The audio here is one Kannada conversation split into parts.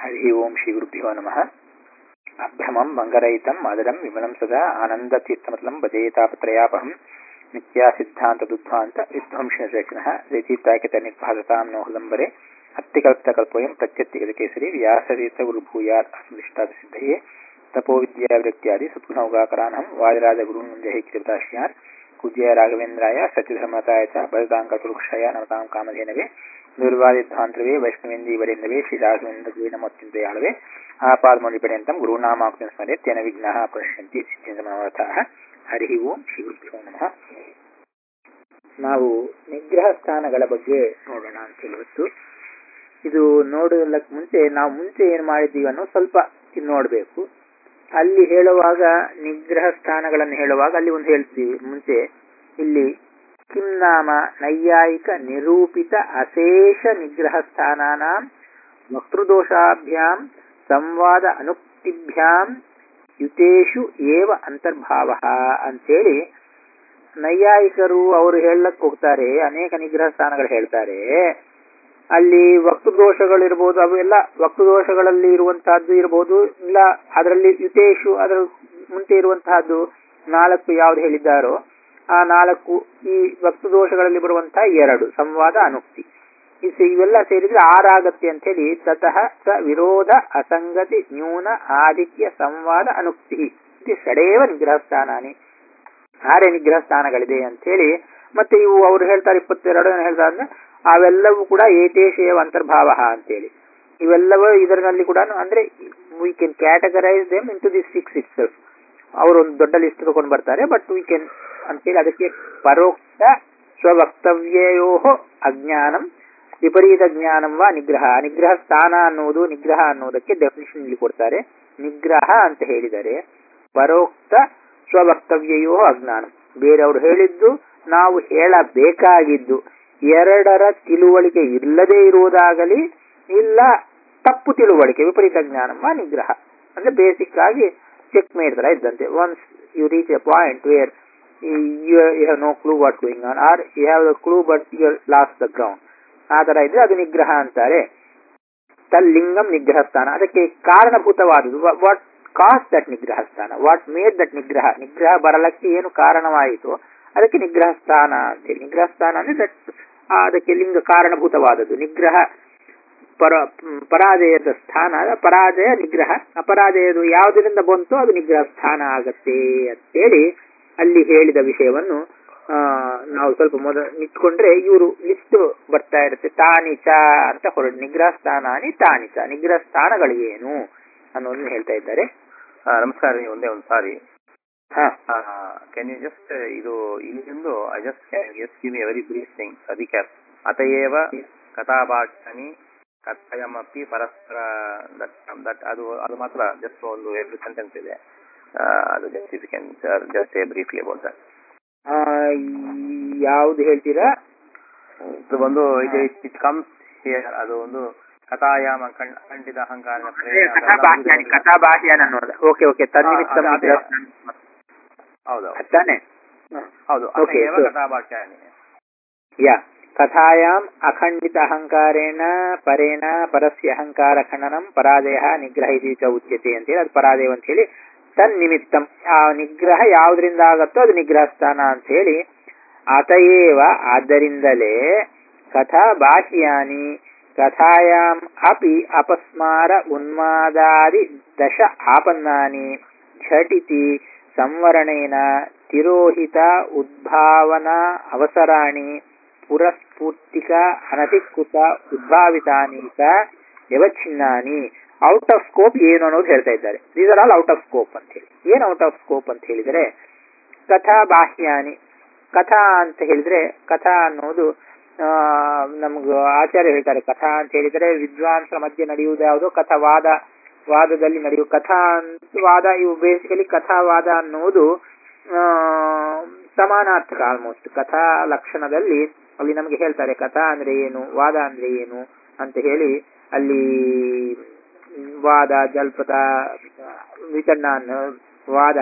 हरिः ओं श्रीगुरुभ्यो नमः अभ्रमं मङ्गरहितं मधुरं विमलं सदा आनन्दतीर्थमतलं भजेतापत्रयापहं नित्यासिद्धान्तदुद्ध्वान्त विध्वंसनशेषिणः रचिताकितनिर्भासतां नोहलम्बरे अत्तिकल्पितकल्पोऽयं प्रत्यत्तिगतकेसरी व्यासतीर्थगुरुभूयात् अस्मदिष्टादसिद्धये तपोविद्यावृत्त्यादि सद्गुणौगाकरानहं वादिराजगुरून् वन्दे कृताश्यान् पूज्याय राघवेन्द्राय सत्यधर्मताय च भरताङ्कपुरुक्षाय नमतां कामधेनवे दुर्वादिध्वान्तवे वैष्णवेन्दीवरेन्दवे श्रीराघवेन्द्रगुवे नमोत्यन्तयाळवे आपादमौलिपर्यन्तं गुरूणामाक्तिं स्मरे तेन विघ्नाः प्रणश्यन्ति ಸಿದ್ಧಿಂತಮನವರ್ಥಾಃ ಹರಿ ಓಂ ಶ್ರೀ ಗುರುಭ್ಯೋ ನಮಃ ನಾವು ನಿಗ್ರಹ ಸ್ಥಾನಗಳ ಬಗ್ಗೆ ನೋಡೋಣ ಅಂತ ಇವತ್ತು ಇದು ನೋಡೋದಕ್ಕೆ ಮುಂಚೆ ನಾವು ಮುಂಚೆ ಏನು ಮಾಡಿದ್ದೀವಿ ಅನ್ನೋ ಸ್ವಲ್ಪ ಇದು ನೋಡಬೇಕು ಅಲ್ಲಿ ಹೇಳುವಾಗ ನಿಗ್ರಹ ಸ್ಥಾನಗಳನ್ನು ಹೇಳುವಾಗ ಅಲ್ಲಿ ಒಂದು ಹೇಳ್ತೀವಿ ಮುಂಚೆ ಇಲ್ಲಿ ಕಿಂ ನಾಮ ನೈಯಾಯಿಕ ನಿರೂಪಿತ ಅಶೇಷ ನಿಗ್ರಹ ಸ್ಥಾನಾನಾಂ ವಕ್ತೃದೋಷಾಭ್ಯಾಂ ಸಂವಾದ ಅನುಕ್ತಿಭ್ಯಾಂ ಯುತೇಶು ಏವ ಅಂತರ್ಭಾವ ಅಂತೇಳಿ ನೈಯಾಯಿಕರು ಅವರು ಹೇಳಕ್ ಹೋಗ್ತಾರೆ ಅನೇಕ ನಿಗ್ರಹ ಸ್ಥಾನಗಳು ಹೇಳ್ತಾರೆ ಅಲ್ಲಿ ವಕ್ತೃದೋಷಗಳಿರ್ಬೋದು ಅವೆಲ್ಲ ವಕ್ತೃದೋಷಗಳಲ್ಲಿ ಇರುವಂತಹದ್ದು ಇರಬಹುದು ಇಲ್ಲ ಅದರಲ್ಲಿ ಯುತೇಶು ಅದರ ಮುಂಚೆ ಇರುವಂತಹದ್ದು ನಾಲ್ಕು ಯಾವ್ದು ಹೇಳಿದ್ದಾರೋ ಆ ನಾಲ್ಕು ಈ ವಕ್ತೃದೋಷಗಳಲ್ಲಿ ಬರುವಂತಹ ಎರಡು ಸಂವಾದ ಅನುಕ್ತಿ ಇವೆಲ್ಲ ಸೇರಿದ್ರೆ ಆರಾಗತ್ತೆ ಅಂತ ಹೇಳಿ ತತಃ ಸ ವಿರೋಧ ಅಸಂಗತಿ ನ್ಯೂನ ಆದಿತ್ಯ ಸಂವಾದ ಅನುಕ್ತಿ ಇದು ಷಡೇವ ನಿಗ್ರಹ ಸ್ಥಾನಾನಿ ಆರೇ ನಿಗ್ರಹ ಸ್ಥಾನಗಳಿದೆ ಅಂತ ಹೇಳಿ ಮತ್ತೆ ಇವು ಅವರು ಹೇಳ್ತಾರೆ ಇಪ್ಪತ್ತೆರಡು ಹೇಳ್ತಾರೆ ಅಂದ್ರೆ ಅವೆಲ್ಲವೂ ಕೂಡ ಏತೇಶೇವ ಅಂತರ್ಭಾವ ಅಂತೇಳಿ ಇವೆಲ್ಲವೂ ಇದರಲ್ಲಿ ಕೂಡ ಅಂದ್ರೆ we can categorize them into this six itself ಅವರು ಒಂದು ದೊಡ್ಡ ಲಿಸ್ಟ್ ತಗೊಂಡು ಬರ್ತಾರೆ ಬಟ್ ವಿ ಕೆನ್ ಅಂತೇಳಿ ಅದಕ್ಕೆ ಪರೋಕ್ಷ ಸ್ವವಕ್ತವ್ಯಯೋ ಅಜ್ಞಾನಂ ವಿಪರೀತ ಜ್ಞಾನಂ ವಾ ನಿಗ್ರಹ ನಿಗ್ರಹ ಸ್ಥಾನ ಅನ್ನುವುದು ನಿಗ್ರಹ ಅನ್ನುವುದಕ್ಕೆ ಡೆಫಿನಿಷನ್ ಇಲ್ಲಿ ಕೊಡ್ತಾರೆ ನಿಗ್ರಹ ಅಂತ ಹೇಳಿದರೆ ಪರೋಕ್ತ ಸ್ವವಕ್ತವ್ಯಯೋ ಅಜ್ಞಾನ ಬೇರೆಯವರು ಹೇಳಿದ್ದು ನಾವು ಹೇಳಬೇಕಾಗಿದ್ದು ಎರಡರ ತಿಳುವಳಿಕೆ ಇಲ್ಲದೆ ಇರುವುದಾಗಲಿ ಇಲ್ಲ ತಪ್ಪು ತಿಳುವಳಿಕೆ ವಿಪರೀತ ಜ್ಞಾನಮ್ಮ ನಿಗ್ರಹ ಅಂದ್ರೆ ಬೇಸಿಕ್ ಆಗಿ ಚೆಕ್ ಮೇಡ್ತರ ಇದ್ದಂತೆ once you reach a point where you have no clue what going on or you have the clue but you lost the ground ಆ ತರ ಇದ್ರೆ ಅದು ನಿಗ್ರಹ ಅಂತಾರೆ ತಲ್ಲಿಂಗಂ ನಿಗ್ರಹ ಸ್ಥಾನ ಅದಕ್ಕೆ ಕಾರಣಭೂತವಾದುದು ವಾಟ್ ಕಾಸ್ ದಟ್ ನಿಗ್ರಹ ಸ್ಥಾನ ವಾಟ್ ಮೇಡ್ ದಟ್ ನಿಗ್ರಹ ನಿಗ್ರಹ ಬರಲಕ್ಕೆ ಏನು ಕಾರಣವಾಯಿತು ಅದಕ್ಕೆ ನಿಗ್ರಹ ಸ್ಥಾನ ಅಂತೇಳಿ ನಿಗ್ರಹ ಸ್ಥಾನ ಅಂದ್ರೆ ದಟ್ ಅದಕ್ಕೆ ಲಿಂಗ ಕಾರಣಭೂತವಾದದ್ದು ನಿಗ್ರಹ ಪರ ಪರಾಜಯದ ಸ್ಥಾನ ಪರಾಜಯ ನಿಗ್ರಹ ಅಪರಾಜಯದು ಯಾವುದರಿಂದ ಬಂತು ಅದು ನಿಗ್ರಹ ಸ್ಥಾನ ಆಗತ್ತೆ ಅಂತೇಳಿ ಅಲ್ಲಿ ಹೇಳಿದ ವಿಷಯವನ್ನು ನಾವು ಸ್ವಲ್ಪ ಮೊದಲು ನಿಂತ್ಕೊಂಡ್ರೆ ಇವರು ಲಿಸ್ಟ್ ಬರ್ತಾ ಇರುತ್ತೆ ತಾನಿಚ ಅಂತ ಹೊರಡು ನಿಗ್ರಹ ಸ್ಥಾನಾನಿ ತಾನಿಚ ನಿಗ್ರಹ ಸ್ಥಾನಗಳು ಏನು ಅನ್ನೋದನ್ನ ಹೇಳ್ತಾ ಇದ್ದಾರೆ ನಮಸ್ಕಾರ ಒಂದೇ ಒಂದು ಸಾರಿ ಹಾ ಕ್ಯಾನ್ ಯು ಜಸ್ಟ್ ಇದು ಇಲ್ಲಿಂದು I just can just give a very brief thing ಅದಕ್ಕೆ ಅತಯೇವ ಕಥಾಭಾಷಣಿ ಕಥಯಮಪಿ ಪರಸ್ಪರ ದಟ್ ದಟ್ ಅದು ಅದು ಮಾತ್ರ ಜಸ್ಟ್ ಒಂದು ಎರಡು ಸೆಂಟೆನ್ಸ್ ಇದೆ ಅದು just if can just a briefly about that ಯಾವ್ದು ಹೇಳ್ತೀರಾ ಇದು ಒಂದು ಇದು ಇಟ್ ಕಮ್ಸ್ ಹಿಯರ್ ಅದು ಒಂದು ಕಥಾಯಾಮ ಖಂಡಿತ ಅಹಂಕಾರ ಕಥಾಭಾಷ್ಯಾನ ಅನ್ನೋದು ಓಕೆ ಓಕೆ ತನ್ನಿಮಿತ್ತ ಹೌದು ತಾನೆ ಹೌದು Okay, ಅತಯೇವ so- ಕಥಾಭಾಷ್ಯಾನಿ ಯಾ ಕಥಾಯಾಮ್ ಅಖಂಡಿತ ಅಹಂಕಾರೇಣ ಪರೇಣ ಪರಸ್ಯ ಅಹಂಕಾರ ಖಂಡನಂ ಪರಾಜಯ ನಿಗ್ರಹ ಇದು ಚ ಉಚ್ಯತೆ ಅಂತೇಳಿ ಅದು ಪರಾಜಯ ಅಂತ ಹೇಳಿ ತನ್ನಿಮಿತ್ತಂ ಆ ನಿಗ್ರಹ ಯಾವುದರಿಂದ ಆಗತ್ತೋ ಅದು ನಿಗ್ರಹ ಸ್ಥಾನ ಅಂತ ಹೇಳಿ ಅತಯೇವ ಆದ್ದರಿಂದಲೇ ಕಥಾ ಬಾಹ್ಯಾನಿ ಕಥಾಯಾಮ್ ಅಪಿ ಅಪಸ್ಮಾರ ಉನ್ಮಾದಾದಿ ದಶ ಆಪನ್ನಾನಿ ಝಟಿತಿ ಸಂವರಣೇನ ತಿರೋಹಿತ ಉದ್ಭಾವನಾ ಅವಸರಾಣಿ ಪುರಸ್ಫೂರ್ತಿಕ ಅನಧಿಕೃತ ಉದ್ಭಾವಿತಾನಿ ಚ ಯವಚ್ಛಿನ್ನಾನಿ ಔಟ್ ಆಫ್ ಸ್ಕೋಪ್ ಏನು ಅನ್ನೋದು ಹೇಳ್ತಾ ಇದ್ದಾರೆ these are all out of scope ಅಂತ ಹೇಳಿ ಏನು ಔಟ್ ಆಫ್ ಸ್ಕೋಪ್ ಅಂತ ಹೇಳಿದರೆ ಕಥಾ ಬಾಹ್ಯಾನಿ ಕಥಾ ಅಂತ ಹೇಳಿದ್ರೆ ಕಥಾ ಅನ್ನೋದು ನಮ್ಗೆ ಆಚಾರ್ಯ ಹೇಳ್ತಾರೆ ಕಥಾ ಅಂತ ಹೇಳಿದರೆ ವಿದ್ವಾಂಸರ ಮಧ್ಯೆ ನಡೆಯುವುದು ಯಾವುದು ಕಥಾವಾದ ವಾದದಲ್ಲಿ ನಡೆಯುವ ಕಥಾ ಅಂತ ವಾದ ಇವು ಬೇಸಿಕಲಿ ಕಥಾವಾದ ಅನ್ನುವುದು ಸಮಾನಾರ್ಥಕ ಆಲ್ಮೋಸ್ಟ್ ಕಥಾ ಲಕ್ಷಣದಲ್ಲಿ ಅಲ್ಲಿ ನಮಗೆ ಹೇಳ್ತಾರೆ ಕಥಾ ಅಂದ್ರೆ ಏನು ವಾದ ಅಂದ್ರೆ ಏನು ಅಂತ ಹೇಳಿ ಅಲ್ಲಿ ವಾದ ಜಲ್ಪತ ವಿತಂಡ ಅನ್ನೋ ವಾದ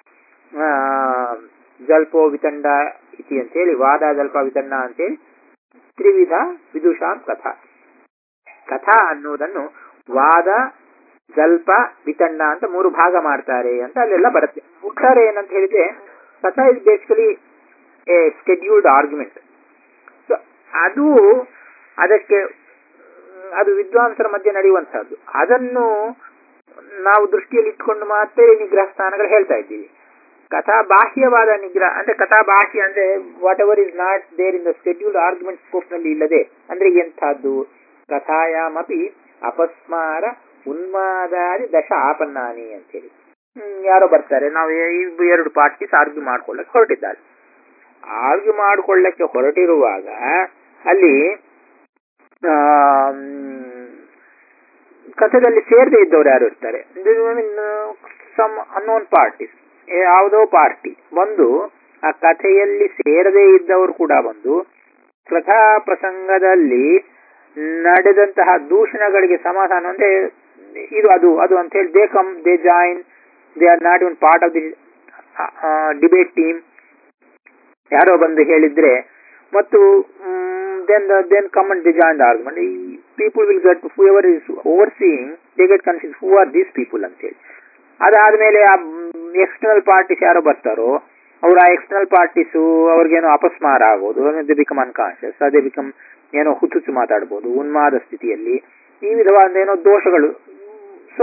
ಜಲ್ಪೋ ವಿತಂಡ ಇತಿ ಅಂತೇಳಿ ವಾದ ಜಲ್ಪ ವಿತಂಡ ಅಂತೇಳಿ ತ್ರಿವಿಧ ವಿದುಷಾಂ ಕಥಾ ಕಥಾ ಅನ್ನುವುದನ್ನು ವಾದ ಜಲ್ಪ ವಿತಂಡ ಅಂತ ಮೂರು ಭಾಗ ಮಾಡ್ತಾರೆ ಅಂತ ಅಲ್ಲೆಲ್ಲ ಬರುತ್ತೆ ಒಟ್ಟಾರೆ ಏನಂತ ಹೇಳಿದ್ರೆ ಕಥಾ is basically a scheduled argument so ಅದು ಅದಕ್ಕೆ ಮ್, ಅದು ವಿದ್ವಾಂಸರ ಮಧ್ಯೆ ನಡೆಯುವಂತಹದ್ದು ಅದನ್ನು ನಾವು ದೃಷ್ಟಿಯಲ್ಲಿ ಇಟ್ಕೊಂಡು ಮಾತ್ರ ಈ ನಿಗ್ರಹ ಸ್ಥಾನಗಳು ಹೇಳ್ತಾ ಇದ್ದೀವಿ ಕಥಾ ಬಾಹ್ಯವಾದ ನಿಗ್ರಹ ಅಂದ್ರೆ ಕಥಾ ಬಾಹ್ಯ ಅಂದ್ರೆ whatever is not there in the scheduled argument scope ನಲ್ಲಿ ಇಲ್ಲದೆ ಅಂದ್ರೆ ಎಂಥದ್ದು ಕಥಾಯಾಮಪಿ ಅಪಸ್ಮಾರ ಉನ್ಮಾದಾದಿ ದಶ ಆಪನ್ನಾನಿ ಅಂತೇಳಿ ಹ್ಮ್, ಯಾರೋ ಬರ್ತಾರೆ ನಾವು ಎ- ಇಬ್ಬ- ಎರಡು ಪಾರ್ಟೀಸ್ ಆರ್ಗ್ಯೂ ಮಾಡ್ಕೊಳ್ಳಕ್ಕೆ ಹೊರಟಿದ್ದಾರೆ ಆರ್ಗ್ಯೂ ಮಾಡ್ಕೊಳ್ಳಕ್ಕೆ ಹೊರಟಿರುವಾಗ ಅಲ್ಲಿ ಕಥೆಯಲ್ಲಿ ಸೇರದೆ ಇದ್ದವ್ರು ಯಾರು ಇರ್ತಾರೆ ಸಮ್ ಅನ್ನೋನ್ ಪಾರ್ಟೀಸ್ ಯಾವುದೋ ಪಾರ್ಟಿ ಬಂದು ಆ ಕಥೆಯಲ್ಲಿ ಸೇರದೇ ಇದ್ದವರು ಕೂಡ ಬಂದು ಕಥಾ ಪ್ರಸಂಗದಲ್ಲಿ ನಡೆದಂತಹ ದೂಷಣಗಳಿಗೆ ಸಮಾಧಾನ ಅಂದ್ರೆ ಇದು ಅದು ಅದು ಅಂತ ಹೇಳಿ they come they join they are not even part of the debate team ಯಾರೋ ಬಂದು ಹೇಳಿದ್ರೆ ಮತ್ತು then then come and the join the argument ಈ people will get whoever is overseeing they get confuse who are these people ಅಂತೇಳಿ ಅದಾದ್ಮೇಲೆ ಆ ಎಕ್ಸ್ಟರ್ನಲ್ ಪಾರ್ಟೀಸ್ ಯಾರೋ ಬರ್ತಾರೋ ಅವ್ರ ಆ ಎಕ್ಸ್ಟರ್ನಲ್ ಪಾರ್ಟೀಸು ಅವ್ರಿಗೇನೋ ಅಪಸ್ಮಾರ ಆಗೋದು ದೇ ಬಿಕಮ್ ಅನ್ಕಾನ್ಶಿಯಸ್ ಅದೇ ಬಿಕಮ್ ಏನೋ ಹುಚ್ಚುಚ್ಚು ಮಾತಾಡ್ಬೋದು ಉನ್ಮಾದ ಸ್ಥಿತಿಯಲ್ಲಿ ಈ ವಿಧವಾದ ಏನೋ ದೋಷಗಳು ಸೊ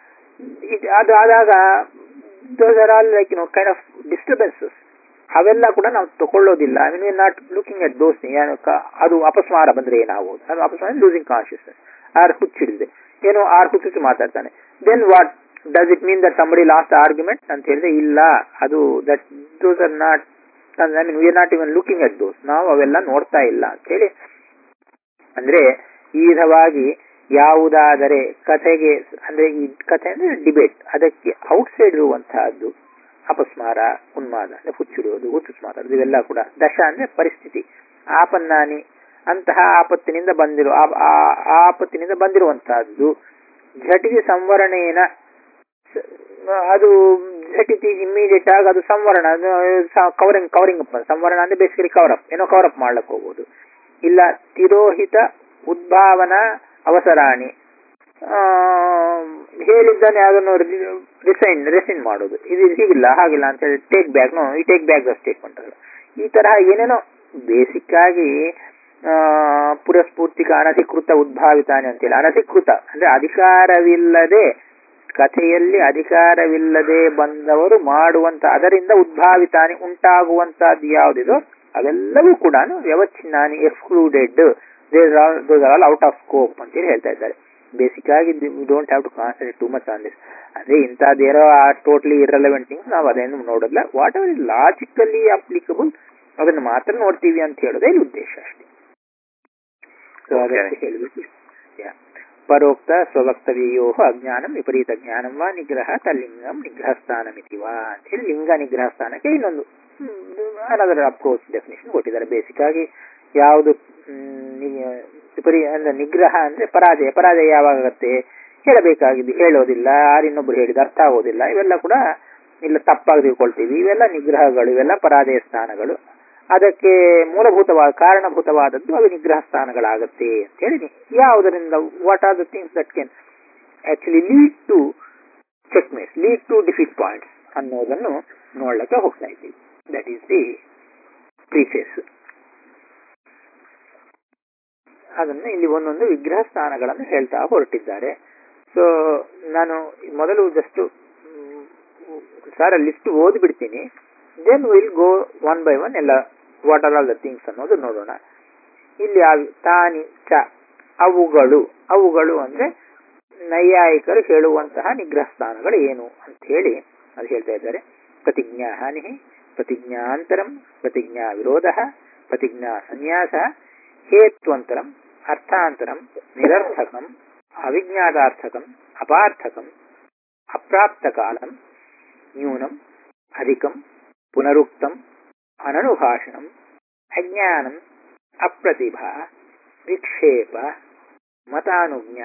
ಅದು ಆದಾಗ those are all like no kind of disturbances ಅವೆಲ್ಲ ಕೂಡ ನಾವು ತಗೊಳ್ಳೋದಿಲ್ಲ I mean not looking at those ಏನು ಕ- ಅದು ಅಪಸ್ಮಾರ ಬಂದ್ರೆ ಏನಾಗೋದು ಅದು ಅಪಸ್ಮಾರ ಲೂಸಿಂಗ್ ಕಾನ್ಶಿಯಸ್ನೆಸ್ ಆರ್ ಹುಚ್ಚಿಡಿದೆ ಏನೋ ಆರ್ ಹುಚ್ಚುಚ್ಚು ಮಾತಾಡ್ತಾನೆ then what does it mean that somebody lost argument ಅಂತ ಹೇಳಿದ್ರೆ ಇಲ್ಲ ಅದು that those are not I mean we are not even looking at those ನಾವು ಅವೆಲ್ಲ ನೋಡ್ತಾ ಇಲ್ಲ ಅಂತ ಹೇಳಿ ಅಂದ್ರೆ ಈ ವಿಧವಾಗಿ ಯಾವುದಾದರೆ ಕಥೆಗೆ ಅಂದ್ರೆ ಈ ಕಥೆ ಅಂದ್ರೆ ಡಿಬೇಟ್ ಅದಕ್ಕೆ ಔಟ್ಸೈಡ್ ಇರುವಂತಹದ್ದು ಅಪಸ್ಮಾರ ಉನ್ಮಾದ ಅಂದ್ರೆ ಹುಚ್ಚಿಡುವುದು ಹುಚ್ಚುಚ್ಚು ಮಾತಾಡೋದು ಇವೆಲ್ಲ ಕೂಡ ದಶ ಅಂದ್ರೆ ಪರಿಸ್ಥಿತಿ ಆಪನ್ನಾನಿ ಅಂತಹ ಆಪತ್ತಿನಿಂದ ಬಂದಿರೋ ಆ- ಆ- ಆ ಆಪತ್ತಿನಿಂದ ಬಂದಿರುವಂತಹದ್ದು ಝಟಿಗೆ ಸಂವರಣೇನ ಸ- ಅದು ಝಟಿತಿ ಇಮ್ಮಿಡಿಯೇಟ್ ಆಗಿ ಅದು ಸಂವರಣ ಕವರಿಂಗ್ ಕವರಿಂಗ್ ಅಪ್ ಸಂವರಣ ಅಂದ್ರೆ ಬೇಸಿಕಲಿ ಕವರ್ ಅಪ್ ಏನೋ ಕವರ್ ಅಪ್ ಮಾಡ್ಲಿಕ್ಕೆ ಹೋಗೋದು ಇಲ್ಲ ತಿರೋಹಿತ ಉದ್ಭಾವನ ಅವಸರಾಣಿ ಆ, ಹೇಳಿದ್ದನ್ನೇ ಅದನ್ನು ರಿಸೈನ್ ರಿಸೈನ್ ಮಾಡೋದು ಇದು ಹೀಗಿಲ್ಲ ಹಾಗಿಲ್ಲ ಅಂತ ಹೇಳಿ ಟೇಕ್ ಬ್ಯಾಕ್ ನೋ ಈ ಟೇಕ್ ಬ್ಯಾಕ್ ದ ಸ್ಟೇಟ್ಮೆಂಟ್ ಈ ತರಹ ಏನೇನೋ ಬೇಸಿಕ್ ಆಗಿ ಆ, ಪುರಸ್ಫೂರ್ತಿಕ ಅನಧಿಕೃತ ಉದ್ಭಾವಿತಾನೆ ಅಂತೇಳಿ ಅನಧಿಕೃತ ಅಂದ್ರೆ ಅಧಿಕಾರವಿಲ್ಲದೆ ಕಥೆಯಲ್ಲಿ ಅಧಿಕಾರವಿಲ್ಲದೆ ಬಂದವರು ಮಾಡುವಂತ ಅದರಿಂದ ಉದ್ಭಾವಿತಾನೆ ಉಂಟಾಗುವಂತಹದ್ದು ಯಾವುದಿದೋ ಅವೆಲ್ಲವೂ ಕೂಡ ವ್ಯವಚ್ಛಿನ್ನಾನಿ excluded those all out of scope ಅಂತೇಳಿ ಹೇಳ್ತಾ ಇದ್ದಾರೆ ಬೇಸಿಕ್ ಆಗಿ we don't have to concentrate too much on this ಅಂದ್ರೆ ಇಂಥದ್ದೇನೋ ಟೋಟ್ಲಿ ಇರಲೆವೆಂಟ್ ಥಿಂಗ್ಸ್ ನಾವು ಅದೇನು ನೋಡೋದಿಲ್ಲ whatever is logically applicable ಅದನ್ನು ಮಾತ್ರ ನೋಡ್ತೀವಿ ಅಂತ ಹೇಳೋದೇ ಇಲ್ಲಿ ಉದ್ದೇಶ ಅಷ್ಟೇ ಸೊ ಅದಕ್ಕೆ ಹೇಳಬೇಕು ಪರೋಕ್ತ ಸ್ವವಕ್ತವ್ಯೋ ಅಜ್ಞಾನಂ ವಿಪರೀತ ಜ್ಞಾನಂ ವಾ ನಿಗ್ರಹ ತಲ್ಲಿಂಗಂ ನಿಗ್ರಹ ಸ್ಥಾನಮಿತಿ ವಾ ಅಂತ ಹೇಳಿ ಲಿಂಗ ನಿಗ್ರಹ ಸ್ಥಾನಕ್ಕೆ ಇನ್ನೊಂದು ಅನದರ್ ಅಪ್ರೋಚ್ ಡೆಫಿನೇಷನ್ ಕೊಟ್ಟಿದ್ದಾರೆ ಬೇಸಿಕ್ ಆಗಿ ಯಾವುದು ಮ್, ನಿ- ವಿಪರೀ ಅಂದ್ರೆ ನಿಗ್ರಹ ಅಂದ್ರೆ ಪರಾಜಯ ಪರಾಜಯ ಯಾವಾಗ ಆಗುತ್ತೆ ಹೇಳಬೇಕಾಗಿದ್ದು ಹೇಳೋದಿಲ್ಲ ಯಾರಿನ್ನೊಬ್ರು ಹೇಳಿದ ಅರ್ಥ ಆಗೋದಿಲ್ಲ ಇವೆಲ್ಲ ಕೂಡ ಇಲ್ಲ ತಪ್ಪಾಗಿ ತಿಳ್ಕೊಳ್ತೀವಿ ಇವೆಲ್ಲ ನಿಗ್ರಹಗಳು ಇವೆಲ್ಲ ಪರಾಜಯ ಸ್ಥಾನಗಳು ಅದಕ್ಕೆ ಮೂಲಭೂತವಾದ ಕಾರಣಭೂತವಾದದ್ದು ಅವು ನಿಗ್ರಹ ಸ್ಥಾನಗಳಾಗತ್ತೆ ಅಂತ ಹೇಳಿ ಯಾವುದರಿಂದ what are the things that can actually lead to checkmate lead to defeat points ಅನ್ನೋದನ್ನು ನೋಡ್ಲಿಕ್ಕೆ ಹೋಗ್ತಾ ಇದ್ದೀವಿ ದಟ್ ಈಸ್ ದಿ ಪ್ರೀಫೇಸ್ ಅದನ್ನು ಇಲ್ಲಿ ಒಂದೊಂದು ವಿಗ್ರಹ ಸ್ಥಾನಗಳನ್ನು ಹೇಳ್ತಾ ಹೊರಟಿದ್ದಾರೆ ಸೊ ನಾನು ಮೊದಲು ಜಸ್ಟ್ ಸಾರ ಲಿಸ್ಟ್ ಓದ್ಬಿಡ್ತೀನಿ then will go one by one ಎಲ್ಲ what are all the things ಅನ್ನೋದು ನೋಡೋಣ ಇಲ್ಲಿ ಆ ತಾನಿ ಚ ಅವುಗಳು ಅವುಗಳು ಅಂದ್ರೆ ನೈಯಾಯಿಕರು ಹೇಳುವಂತಹ ನಿಗ್ರಹ ಸ್ಥಾನಗಳು ಏನು ಅಂತ ಹೇಳಿ ಅದು ಹೇಳ್ತಾ ಇದ್ದಾರೆ ಪ್ರತಿಜ್ಞಾ ಹಾನಿ ಪ್ರತಿಜ್ಞಾಂತರಂ ಪ್ರತಿಜ್ಞಾ ವಿರೋಧ ಪ್ರತಿಜ್ಞಾ ಸನ್ಯಾಸ ಹೇತ್ವಂತರಂ ಅರ್ಥಾಂತರಂ ನಿರರ್ಥಕಂ ಅವಿಜ್ಞಾತಾರ್ಥಕಂ ಅಪಾರ್ಥಕಂ ಅಪ್ರಾಪ್ತಕಾಲಂ ನ್ಯೂನಂ ಅಧಿಕಂ ಪುನರುಕ್ತಂ ಅನನುಭಾಷಣಂ ಅಜ್ಞಾನಂ ಅಪ್ರತಿಭಾ ವಿಕ್ಷೇಪ ಮತಾನುಜ್ಞಾ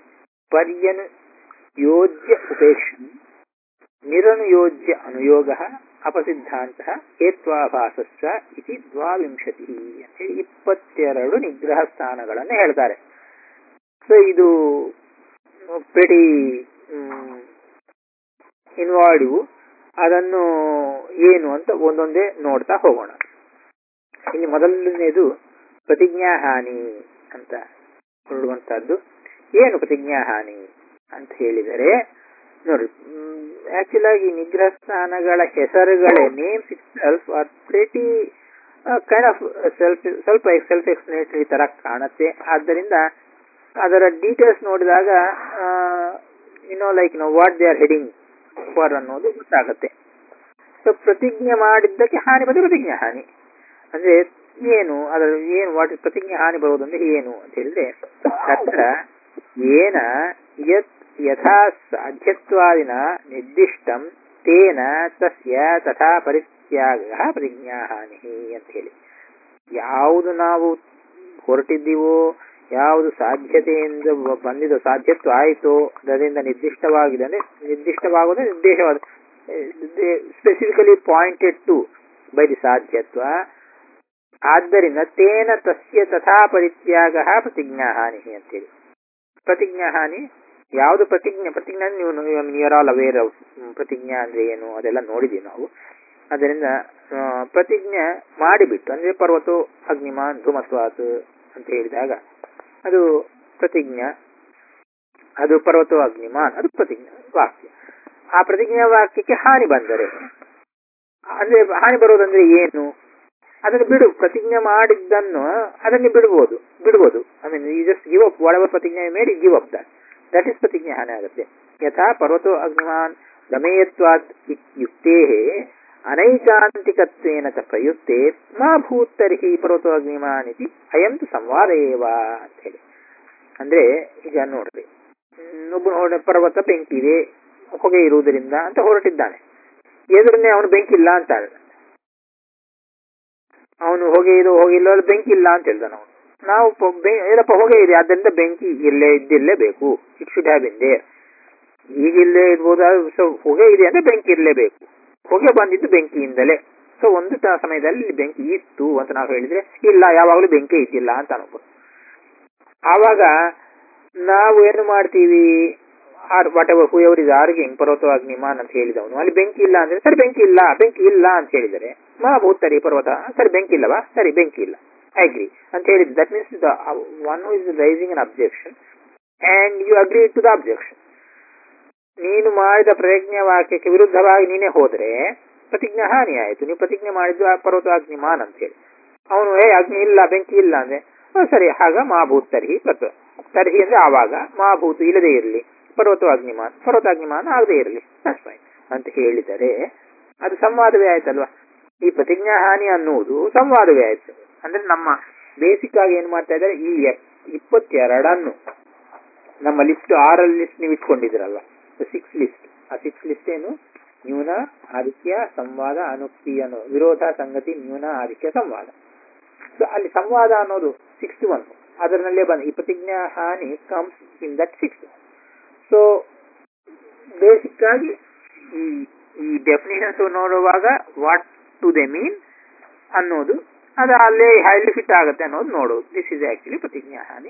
ಪರ್ಯನುಯೋಜ್ಯ ಉಪೇಕ್ಷಂ ನಿರನುಯೋಜ್ಯ ಅನುಯೋಗ ಅಪಸಿದ್ಧಾಂತ ಹೇತ್ವಾಭಾಸಸ್ಸ ಇತಿ ದ್ವಾವಿಂಶತಿ ಅಂತೇಳಿ ಇಪ್ಪತ್ತೆರಡು ನಿಗ್ರಹ ಸ್ಥಾನಗಳನ್ನು ಹೇಳ್ತಾರೆ ಸೊ ಇದು ಪ್ರೆಟಿ ಇನ್ವಾಲ್ವ್ ಅದನ್ನು ಏನು ಅಂತ ಒಂದೊಂದೇ ನೋಡ್ತಾ ಹೋಗೋಣ ಇಲ್ಲಿ ಮೊದಲನೇದು ಪ್ರತಿಜ್ಞಾ ಹಾನಿ ಅಂತ ಹೊರಡುವಂತಹದ್ದು ಏನು ಪ್ರತಿಜ್ಞಾ ಹಾನಿ ಅಂತ ಹೇಳಿದರೆ ನೋಡಿ ಆಕ್ಚುಲ್ ಆಗಿ ನಿಗ್ರಹ ಸ್ಥಾನಗಳ ಹೆಸರುಗಳೇ names itself are pretty kind of self ಸ್ವಲ್ಪ ಸೆಲ್ಫ್ ಎಕ್ಸ್ಪ್ಲನೇಟರಿ ತರ ಕಾಣುತ್ತೆ ಆದ್ದರಿಂದ ಅದರ ಡೀಟೇಲ್ಸ್ ನೋಡಿದಾಗ you know like no what they are heading for ಅನ್ನೋದು ಗೊತ್ತಾಗುತ್ತೆ ಸೊ ಪ್ರತಿಜ್ಞೆ ಮಾಡಿದ್ದಕ್ಕೆ ಹಾನಿ ಬಂದ್ರೆ ಪ್ರತಿಜ್ಞೆ ಹಾನಿ ಅಂದ್ರೆ ಏನು ಅದರ ಏನು ವಾಟ್ ಪ್ರತಿಜ್ಞೆ ಹಾನಿ ಬರುವುದಂದ್ರೆ ಏನು ಅಂತ ಹೇಳಿದ್ರೆ ತತ್ರ ಏನ ಯತ್ ಯಥಾ ಸಾಧ್ಯತ್ವಾದಿನ ನಿರ್ದಿಷ್ಟಂ ತೇನ ತಸ್ಯ ತಥಾ ಪರಿತ್ಯಾಗ ಪ್ರತಿಜ್ಞಾ ಹಾನಿ ಅಂತ ಹೇಳಿ ಯಾವುದು ನಾವು ಹೊರಟಿದ್ದೀವೋ ಯಾವುದು ಸಾಧ್ಯತೆಯಿಂದ ಬಂದಿದೋ ಸಾಧ್ಯತ್ವ ಆಯಿತು ಅದರಿಂದ ನಿರ್ದಿಷ್ಟವಾಗಿದೆ ಅಂದ್ರೆ ನಿರ್ದಿಷ್ಟವಾಗುವುದು ನಿರ್ದೇಶವಾದ specifically pointed to by the ಸಾಧ್ಯತ್ವ ಆದ್ದರಿಂದ ತೇನ ತಸ್ಯ ತಥಾ ಪರಿತ್ಯಾಗ ಪ್ರತಿಜ್ಞಾ ಹಾನಿ ಅಂತೇಳಿ ಪ್ರತಿಜ್ಞಾ ಹಾನಿ ಯಾವುದು ಪ್ರತಿಜ್ಞೆ ಪ್ರತಿಜ್ಞೆ ನೀವು ನಿಯರ್ ಆಲ್ ಅವೇರ್ ಪ್ರತಿಜ್ಞಾ ಅಂದ್ರೆ ಏನು ಅದೆಲ್ಲ ನೋಡಿದೀವಿ ನಾವು ಅದರಿಂದ ಪ್ರತಿಜ್ಞೆ ಮಾಡಿಬಿಟ್ಟು ಅಂದ್ರೆ ಪರ್ವತೋ ಅಗ್ನಿಮಾನ್ ಧೂಮಸ್ವಾತ್ ಅಂತ ಹೇಳಿದಾಗ ಅದು ಪ್ರತಿಜ್ಞಾ ಅದು ಪರ್ವತೋ ಅಗ್ನಿಮಾನ್ ಅದು ಪ್ರತಿಜ್ಞಾ ವಾಕ್ಯ ಆ ಪ್ರತಿಜ್ಞಾ ವಾಕ್ಯಕ್ಕೆ ಹಾನಿ ಬಂದರೆ ಅಂದ್ರೆ ಹಾನಿ ಬರುವುದಂದ್ರೆ ಏನು ಅದನ್ನು ಬಿಡು ಪ್ರತಿಜ್ಞೆ ಮಾಡಿದ್ದನ್ನು ಅದನ್ನು ಬಿಡ್ಬೋದು ಬಿಡ್ಬೋದು ಐ ಮೀನ್ ಈ just give up whatever ಪ್ರತಿಜ್ಞೆ made give up that that is ಪ್ರತಿಜ್ಞೆ ಹಾನಿ ಆಗುತ್ತೆ ಯಥಾ ಪರ್ವತೋ ಅಗ್ನಿಮಾನ್ ರಮೇಯತ್ವಾತ್ ಯುಕ್ತೇ ಅನೈಕಾಂತಿಕತ್ವೇನ ಚ ಪ್ರಯುಕ್ತೆ ಮಾ ಭೂತ್ತರ್ಹಿ ಪರ್ವತೋ ಅಗ್ನಿಮಾನ್ ಇತಿ ಅಯಂ ತು ಸಂವಾದ ಏವ ಅಂತ ಹೇಳಿ ಅಂದ್ರೆ ಈಗ ನೋಡ್ರಿ ಒಬ್ಬ ನೋಡಿ ಪರ್ವತ ಬೆಂಕಿ ಇದೆ ಹೊಗೆ ಇರುವುದರಿಂದ ಅಂತ ಹೊರಟಿದ್ದಾನೆ ಎದುರನ್ನೇ ಅವನು ಬೆಂಕಿ ಇಲ್ಲ ಅಂತ ಅವನು ಹೊಗೆ ಇದು ಹೊಗೆ ಇಲ್ಲ ಬೆಂಕಿ ಇಲ್ಲ ಅಂತ ಹೇಳ್ತಾನೆ ಅವನು ನಾವು ಏನಪ್ಪ ಹೊಗೆ ಇದೆ ಆದ್ದರಿಂದ ಬೆಂಕಿ ಇಲ್ಲೇ ಇದ್ದಿರಲೇಬೇಕು it should have in there ಈಗ ಇಲ್ಲೇ ಇರ್ಬೋದು ಸೊ ಹೊಗೆ ಇದೆ ಅಂದ್ರೆ ಬೆಂಕಿ ಇರಲೇಬೇಕು ಹೊಗೆ ಬಂದಿದ್ದು ಬೆಂಕಿಯಿಂದಲೇ ಸೊ ಒಂದು ಸಮಯದಲ್ಲಿ ಬೆಂಕಿ ಇತ್ತು ಅಂತ ನಾವು ಹೇಳಿದ್ರೆ ಇಲ್ಲ ಯಾವಾಗಲೂ ಬೆಂಕಿ ಇದ್ದಿಲ್ಲ ಅಂತ ಅನ್ಬೋದು ಆವಾಗ ನಾವು ಏನು ಮಾಡ್ತೀವಿ whatever whoever is arguing ಪರ್ವತ ಅಗ್ನಿಮಾನ್ ಅಂತ ಹೇಳಿದವನು ಅಲ್ಲಿ ಬೆಂಕಿ ಇಲ್ಲ ಅಂದ್ರೆ ಸರಿ ಬೆಂಕಿ ಇಲ್ಲ ಬೆಂಕಿ ಇಲ್ಲ ಅಂತ ಹೇಳಿದರೆ ಮಾ ಭೂತರಿ ಪರ್ವತ ಸರಿ ಬೆಂಕಿ ಇಲ್ಲವಾ ಸರಿ ಬೆಂಕಿ ಇಲ್ಲ ಅಗ್ರಿ ಅಂತ ಹೇಳಿದ್ದು that means the one who is raising an objection and you agree to the objection ನೀನು ಮಾಡಿದ ಪ್ರಜ್ಞೆ ವಾಕ್ಯಕ್ಕೆ ವಿರುದ್ಧವಾಗಿ ನೀನೇ ಹೋದ್ರೆ ಪ್ರತಿಜ್ಞೆ ಹಾನಿ ಆಯಿತು ನೀವು ಪ್ರತಿಜ್ಞೆ ಮಾಡಿದ್ದು ಆ ಪರ್ವತ ಅಗ್ನಿಮಾನ್ ಅಂತ ಹೇಳಿ ಅವನು ಏ ಅಗ್ನಿ ಇಲ್ಲ ಬೆಂಕಿ ಇಲ್ಲ ಅಂದ್ರೆ ಸರಿ ಆಗ ಮಾಭೂತ್ ತರ್ಹಿ ಪ್ರತ ತರ್ಹಿ ಅಂದ್ರೆ ಆವಾಗ ಮಾಭೂತ್ ಇಲ್ಲದೆ ಇರಲಿ ಪರ್ವತ ಅಗ್ನಿಮಾನ್ ಪರ್ವತ ಅಗ್ನಿಮಾನ್ ಆಗದೆ ಇರಲಿ ಫೈನ್ ಅಂತ ಹೇಳಿದರೆ ಅದು ಸಂವಾದವೇ ಆಯ್ತಲ್ವಾ ಈ ಪ್ರತಿಜ್ಞಾ ಹಾನಿ ಅನ್ನುವುದು ಸಂವಾದವೇ ಆಯ್ತು ಅಂದ್ರೆ ನಮ್ಮ ಬೇಸಿಕ್ ಆಗಿ ಏನ್ ಮಾಡ್ತಾ ಇದ್ದಾರೆ ಈ ಇಪ್ಪತ್ತೆರಡನ್ನು ನಮ್ಮ ಲಿಸ್ಟ್ ಆರಲ್ಲಿ ಲಿಸ್ಟ್ ನೀವು ಇಟ್ಕೊಂಡಿದ್ದೀರಲ್ವಾ ಸಿಕ್ಸ್ ಲಿಸ್ಟ್ ಆ ಸಿಕ್ಸ್ ಲಿಸ್ಟ್ ಏನು ನ್ಯೂನ ಆದಿತ್ಯ ಸಂವಾದ ಅನುಕ್ತಿ ಅನ್ನೋ ವಿರೋಧ ಸಂಗತಿ ನ್ಯೂನ ಆದಿತ್ಯ ಸಂವಾದ ಸೊ ಅಲ್ಲಿ ಸಂವಾದ ಅನ್ನೋದು ಸಿಕ್ಸ್ ಒನ್ ಅದರಲ್ಲೇ ಬಂದ ಈ ಪ್ರತಿಜ್ಞಾ ಹಾನಿ comes in that six so basic ಆಗಿ ಈ ಈ ಡೆಫಿನೇಷನ್ಸ್ ನೋಡುವಾಗ ವಾಟ್ ಟು ದೆ ಮೀನ್ ಅನ್ನೋದು ಅದು ಅಲ್ಲೇ ಹೈಲಿ ಫಿಟ್ ಆಗುತ್ತೆ ಅನ್ನೋದು ನೋಡೋದು ದಿಸ್ ಇಸ್ ಆಕ್ಚುಲಿ ಪ್ರತಿಜ್ಞಾ ಹಾನಿ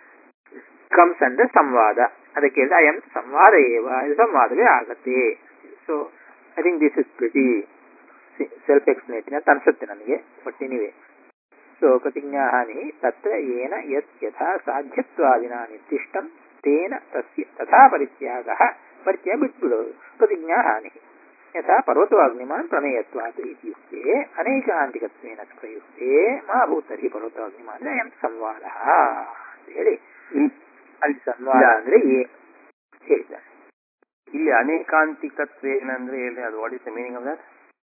ಕಮ್ಸ್ ಅಂದ್ರೆ ಸಂವಾದ ಅದಕ್ಕೆ ಐ ಎಂ ಸಂವಾದ ಏವ ಇದು ಸಂವಾದವೇ ಆಗತ್ತೆ so I think this is pretty self explanatory ಅಂತ ಅನ್ಸುತ್ತೆ ನನಗೆ ಬಟ್ ಎನಿವೆ ಸೊ ಪ್ರತಿಜ್ಞಾ ಹಾನಿ ತತ್ರ ಏನ ಯತ್ ಯಥಾ ಸಾಧ್ಯತ್ವಾದಿನ ನಿರ್ದಿಷ್ಟಂ ತೇನ ತಸ್ಯ ತಥಾ ಪರಿತ್ಯಾಗ ಪರಿತ್ಯಾಗ ಬಿಟ್ಬಿಡೋದು ಪ್ರತಿಜ್ಞಾ ಹಾನಿ ಯಥಾ ಪರ್ವತೋ ಅಗ್ನಿಮಾನ್ ಪ್ರಮೇಯತ್ವಾತ್ ಇತ್ಯುಕ್ತೆ ಅನೇಕಾಂತಿಕತ್ವೇನ ಪ್ರಯುಕ್ತೆ ಮಾ ಭೂತರಿ ಪರ್ವತೋ ಅಗ್ನಿಮಾನ್ ಅಯಂ ಸಂವಾದ ಅಂತ ಹೇಳಿ ಅಲ್ಲಿ ಸಂವಾದ ಅಂದ್ರೆ ಏನು ಹೇಳಿದ್ದಾರೆ ಇಲ್ಲಿ ಅನೇಕಾಂತಿಕತ್ವೇನ ಅಂದ್ರೆ ಹೇಳಿ ಅದು what is the meaning of that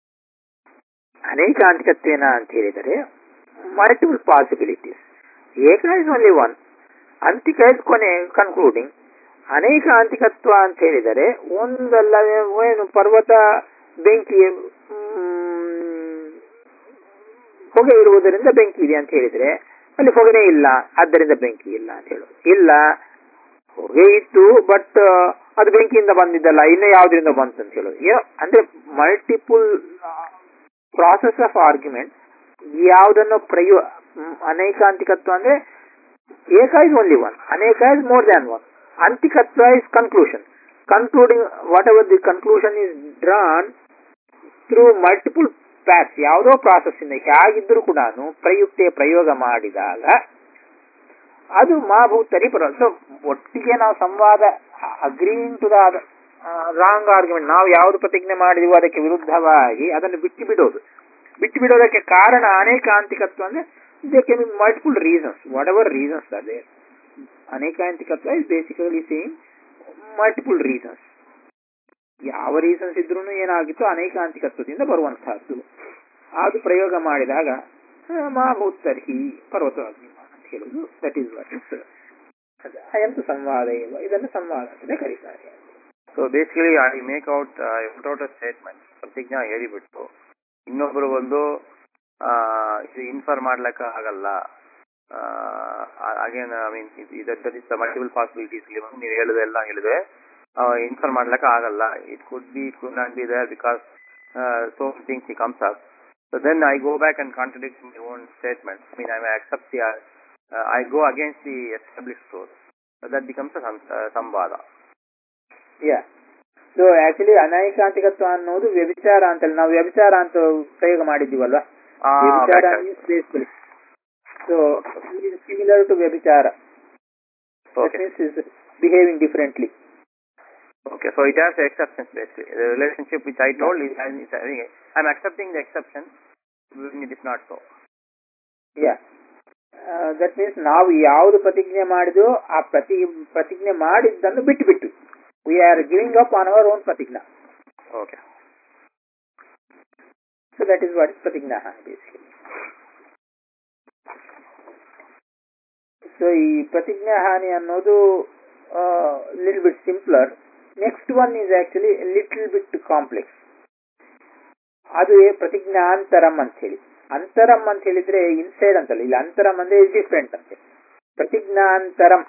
ಅನೇಕಾಂತಿಕತ್ವೇನ ಅಂತ ಹೇಳಿದರೆ ಮಲ್ಟಿಪಲ್ ಪಾಸಿಬಿಲಿಟೀಸ್ ಏಕ ಇಸ್ ಓನ್ಲಿ ಒನ್ ಅಂತಿಕ ಇಸ್ ಕೊನೆ ಕನ್ಕ್ಲೂಡಿಂಗ್ ಅನೇಕ ಅಂತಿಕತ್ವ ಅಂತ ಹೇಳಿದರೆ ಒಂದಲ್ಲ ಏನು ಪರ್ವತ ಬೆಂಕಿ ಹೊಗೆ ಇರುವುದರಿಂದ ಬೆಂಕಿ ಇದೆ ಅಂತ ಹೇಳಿದ್ರೆ ಅಲ್ಲಿ ಹೊಗೆನೇ ಇಲ್ಲ ಆದ್ದರಿಂದ ಬೆಂಕಿ ಇಲ್ಲ ಅಂತ ಹೇಳೋದು ಇಲ್ಲ ಹೊಗೆ ಇತ್ತು ಬಟ್ ಅದು ಬೆಂಕಿಯಿಂದ ಬಂದಿದ್ದಲ್ಲ ಇನ್ನು ಯಾವ್ದ್ರಿಂದ ಬಂತು ಅಂತ ಹೇಳೋದು ಏನೋ ಅಂದ್ರೆ ಮಲ್ಟಿಪಲ್ ಪ್ರಾಸೆಸ್ ಆಫ್ ಆರ್ಗ್ಯುಮೆಂಟ್ ಯಾವುದನ್ನು ಪ್ರಯೋ ಅನೇಕಾಂತಿಕತ್ವ ಅಂದ್ರೆ ಏಕ ಇಸ್ ಓನ್ಲಿ ಒನ್ ಅನೇಕ ಇಸ್ ಮೋರ್ ದ್ಯಾನ್ ಒನ್ ಅಂತಿಕತ್ವ is conclusion concluding whatever the conclusion is drawn through multiple packs ಯಾವುದೋ ಪ್ರಾಸೆಸ್ ಇಂದ ಹೇಗಿದ್ರೂ ಕೂಡ ಪ್ರಯುಕ್ತೆ ಪ್ರಯೋಗ ಮಾಡಿದಾಗ ಅದು ಮಾಭೂತರಿ ಪರ ಸೊ ಒಟ್ಟಿಗೆ ನಾವು ಸಂವಾದ agreeing to the wrong argument ನಾವು ಯಾವುದು ಪ್ರತಿಜ್ಞೆ ಮಾಡಿದೀವೋ ಅದಕ್ಕೆ ವಿರುದ್ಧವಾಗಿ ಅದನ್ನು ಬಿಟ್ಟು ಬಿಡೋದು ಬಿಟ್ಟು ಬಿಡೋದಕ್ಕೆ ಕಾರಣ ಅನೇಕ ಆಂತಿಕತ್ವ ಅಂದ್ರೆ they can multiple reasons whatever reasons ಅದೇ ಅನೇಕಾಂತಿಕತ್ವ is basically same multiple reasons ಯಾವ ರೀಸನ್ಸ್ ಇದ್ರೂ ಏನಾಗಿತ್ತು ಅನೇಕಾಂತಿಕತ್ವದಿಂದ ಬರುವಂತಹದ್ದು ಅದು ಪ್ರಯೋಗ ಮಾಡಿದಾಗ ಮಾಭೂತರ್ಹಿ ಪರ್ವತ ಅಗ್ನಿಮಾನ ಅಂತ ಹೇಳುದು ದಟ್ ಈಸ್ ವಾಟ್ ಇಸ್ ಅಯಂತು ಸಂವಾದ ಇವ ಇದನ್ನು ಸಂವಾದ ಅಂತಲೇ ಕರೀತಾರೆ so basically I make out out a statement ಪ್ರತಿಜ್ಞಾ ಹೇಳಿಬಿಟ್ಟು ಇನ್ನೊಬ್ರು ಒಂದು ಆ, ಇದು ಇನ್ಫರ್ ಮಾಡ್ಲಿಕ್ಕೆ ಆಗಲ್ಲ again I mean that is multiple possibilities ನೀವು ಹೇಳಿದೆಲ್ಲ ಹೇಳಿದೆ ಇನ್ಫರ್ ಮಾಡ್ಲಿಕ್ಕೆ ಆಗಲ್ಲ it could be it could not be there because so things he comes up so then I go back and contradict my own statement I mean I my accept the I go against the establish source that becomes ಸಂವಾದ ಯಾ ಸೊ ಆಕ್ಚುಲಿ ಅನೈಕಾಂತಿಕತ್ವ ಅನ್ನೋದು ವ್ಯಭಿಚಾರ ಅಂತ ನಾವು ವ್ಯಭಿಚಾರ ಅಂತ ಪ್ರಯೋಗ ಮಾಡಿದ್ದೀವಲ್ವಾ Ah, ವ್ಯಭಿಚಾರ back- means basically so similar to ವ್ಯಭಿಚಾರ that Okay. means is behaving differently Okay, so it has exceptions basically. The relationship which I told is, is I'm accepting the exception when it is not so. Yeah that means ನಾವು ಯಾವುದು ಪ್ರತಿಜ್ಞೆ ಮಾಡಿದ್ವೋ ಆ ಪ್ರತಿ ಪ್ರತಿಜ್ಞೆ ಮಾಡಿದ್ದನ್ನು ಬಿಟ್ಟು ಬಿಟ್ಟು we are giving up on our own ಪ್ರತಿಜ್ಞಾ Okay. So that is what is ಪ್ರತಿಜ್ಞಾ ಹಾನಿ ಬೇಸಿಕಲಿ ಸೊ ಈ ಪ್ರತಿಜ್ಞಾ ಹಾನಿ ಅನ್ನೋದು little bit simpler next one is actually little bit complex ಅದು ಪ್ರತಿಜ್ಞಾಂತರಂ ಅಂತ ಹೇಳಿ ಅಂತರಂ ಅಂತ ಹೇಳಿದ್ರೆ ಇನ್ಸೈಡ್ ಅಂತಲ್ಲ ಇಲ್ಲಿ ಅಂತರಂ ಅಂದ್ರೆ ಡಿಫ್ರೆಂಟ್ ಅಂತೆ ಪ್ರತಿಜ್ಞಾಂತರಂ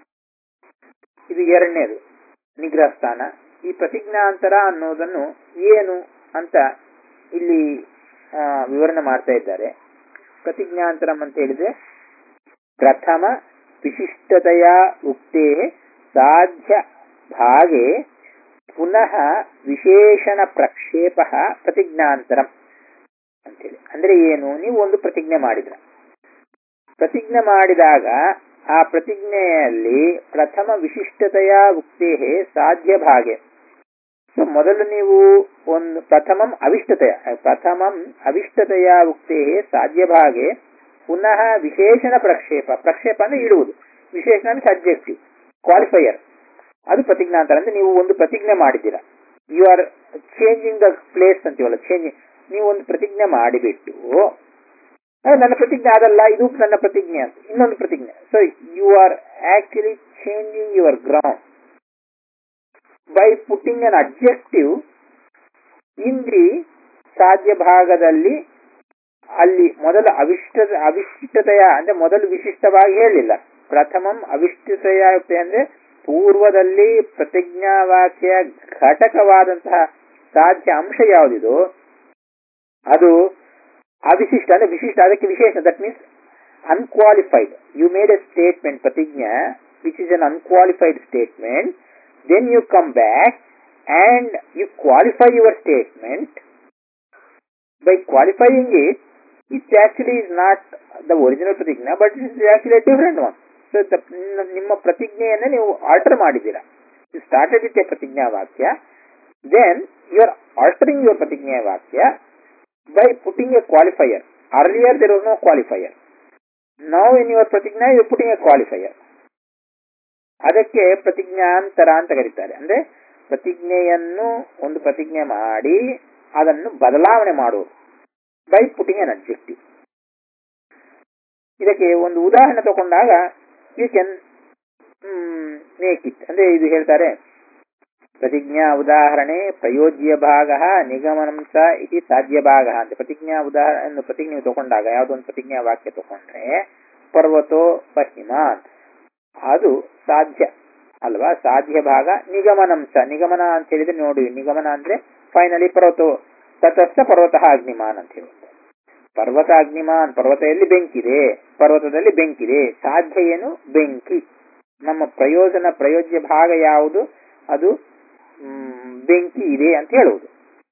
ಇದು ಎರಡನೇದು ನಿಗ್ರಹ ಸ್ಥಾನ ಈ ಪ್ರತಿಜ್ಞಾಂತರ ಅನ್ನೋದನ್ನು ಏನು ಅಂತ ಇಲ್ಲಿ ಆ, ವಿವರಣೆ ಮಾಡ್ತಾ ಇದ್ದಾರೆ ಪ್ರತಿಜ್ಞಾಂತರಂ ಅಂತ ಹೇಳಿದ್ರೆ ಪ್ರಥಮ ವಿಶಿಷ್ಟತೆಯ ಉಕ್ತೇ ಸಾಧ್ಯ ಭಾಗೆ ಪುನಃ ವಿಶೇಷಣ ಪ್ರಕ್ಷೇಪ ಪ್ರತಿಜ್ಞಾಂತರಂ ಅಂತೇಳಿ ಅಂದ್ರೆ ಏನು ನೀವು ಒಂದು ಪ್ರತಿಜ್ಞೆ ಮಾಡಿದ್ರ ಪ್ರತಿಜ್ಞೆ ಮಾಡಿದಾಗ ಆ ಪ್ರತಿಜ್ಞೆಯಲ್ಲಿ ಪ್ರಥಮ ವಿಶಿಷ್ಟತೆಯ ಉಕ್ತೇ ಸಾಧ್ಯ ಭಾಗೆ ಸೊ ಮೊದಲು ನೀವು ಒಂದು ಪ್ರಥಮಂ ಅವಿಷ್ಟತೆಯ ಪ್ರಥಮಂ ಅವಿಷ್ಟತೆಯ ಉಕ್ತೇ ಸಾಧ್ಯ ಭಾಗೆ ಪುನಃ ವಿಶೇಷಣ ಪ್ರಕ್ಷೇಪ ಪ್ರಕ್ಷೇಪ ಅಂದ್ರೆ ಇಡುವುದು ವಿಶೇಷಣ ಅಂದ್ರೆ ಸಬ್ಜೆಕ್ಟಿವ್ ಕ್ವಾಲಿಫೈಯರ್ ಅದು ಪ್ರತಿಜ್ಞಾಂತರ ಅಂದ್ರೆ ನೀವು ಒಂದು ಪ್ರತಿಜ್ಞೆ ಮಾಡಿದ್ದೀರಾ you are changing the place ಅಂತೀವಲ್ಲ ಚೇಂಜಿಂಗ್ ನೀವು ಒಂದು ಪ್ರತಿಜ್ಞೆ ಮಾಡಿಬಿಟ್ಟು "ಏ, ನನ್ನ ಪ್ರತಿಜ್ಞೆ ಅದಲ್ಲ ಇದು ನನ್ನ ಪ್ರತಿಜ್ಞೆ ಅಂತ ಇನ್ನೊಂದು ಪ್ರತಿಜ್ಞೆ so you are actually changing your ground by putting an objective in the ಸಾಧ್ಯ ಭಾಗದಲ್ಲಿ ಅಲ್ಲಿ ಮೊದಲು ಅವಿಷ್ಟ ಅವಿಶಿಷ್ಟತೆಯ ಅಂದ್ರೆ ಮೊದಲು ವಿಶಿಷ್ಟವಾಗಿ ಹೇಳಿಲ್ಲ ಪ್ರಥಮಂ ಅವಿಷ್ಟತೆಯ ಅಂದ್ರೆ ಪೂರ್ವದಲ್ಲಿ ಪ್ರತಿಜ್ಞಾವಾಕ್ಯ ಘಟಕವಾದಂತಹ ಸಾಧ್ಯ ಅಂಶ ಯಾವುದಿದೋ ಅದು ಅವಿಶಿಷ್ಟ ಅಂದ್ರೆ ವಿಶಿಷ್ಟ ಅದಕ್ಕೆ ವಿಶೇಷ that means unqualified you made a statement ಪ್ರತಿಜ್ಞಾ which is an unqualified statement then you come back and you qualify your statement by qualifying it, it actually is not the original pratigna, but it is actually a different one. So the, ನಿಮ್ಮ ಪ್ರತಿಜ್ಞೆಯನ್ನ ನೀವು ಆಲ್ಟರ್ ಮಾಡಿದ್ದೀರಾ ಯು ಸ್ಟಾರ್ಟೆಡ್ ವಿತ್ ಎ ಪ್ರತಿಜ್ಞಾ ವಾಕ್ಯ then you are altering your ಪ್ರತಿಜ್ಞಾ ವಾಕ್ಯ by putting a qualifier earlier there was no qualifier now in your ಪ್ರತಿಜ್ಞಾ ಯು ಪುಟಿಂಗ್ ಎ ಕ್ವಾಲಿಫೈಯರ್ ಅದಕ್ಕೆ ಪ್ರತಿಜ್ಞಾಂತರ ಅಂತ ಕರೀತಾರೆ ಅಂದ್ರೆ ಪ್ರತಿಜ್ಞೆಯನ್ನು ಒಂದು ಪ್ರತಿಜ್ಞೆ ಮಾಡಿ ಅದನ್ನು ಬದಲಾವಣೆ ಮಾಡುವುದು ಬೈ ಪುಟಿಂಗ್ ಅನ್ ಅಬ್ಜೆಕ್ಟಿವ್ ಇದಕ್ಕೆ ಒಂದು ಉದಾಹರಣೆ ತಗೊಂಡಾಗ ಯು ಕ್ಯಾನ್ ಮೇಕ್ ಇಟ್ ಅಂದ್ರೆ ಇದು ಹೇಳ್ತಾರೆ ಪ್ರತಿಜ್ಞಾ ಉದಾಹರಣೆ ಪ್ರಯೋಜ್ಯ ಭಾಗ ನಿಗಮನಂಸ ಇತಿ ಸಾಧ್ಯ ಭಾಗ ಅಂತ ಪ್ರತಿಜ್ಞಾ ಉದಾಹರಣೆ ಪ್ರತಿಜ್ಞೆ ತಗೊಂಡಾಗ ಯಾವುದೊಂದು ಪ್ರತಿಜ್ಞಾ ವಾಕ್ಯ ತಗೊಂಡ್ರೆ ಪರ್ವತೋ ಪಶ್ಚಿಮಾನ್ ಅದು ಸಾಧ್ಯ ಅಲ್ವಾ ಸಾಧ್ಯ ಭಾಗ ನಿಗಮನಂಸ ನಿಗಮನ ಅಂತ ಹೇಳಿದ್ರೆ ನೋಡಿ ನಿಗಮನ ಅಂದ್ರೆ ಫೈನಲಿ ಪರ್ವತ ತಟಸ್ಥ ಪರ್ವತ ಅಗ್ನಿಮಾನ್ ಅಂತ ಹೇಳುತ್ತೆ ಪರ್ವತ ಅಗ್ನಿಮಾನ್ ಪರ್ವತ ಎಲ್ಲಿ ಬೆಂಕಿದೆ ಪರ್ವತದಲ್ಲಿ ಬೆಂಕಿದೆ ಸಾಧ್ಯ ಏನು ಬೆಂಕಿ ನಮ್ಮ ಪ್ರಯೋಜನ ಪ್ರಯೋಜ್ಯ ಭಾಗ ಯಾವುದು ಅದು ಮ್, ಬೆಂಕಿ ಇದೆ ಅಂತ ಹೇಳುವುದು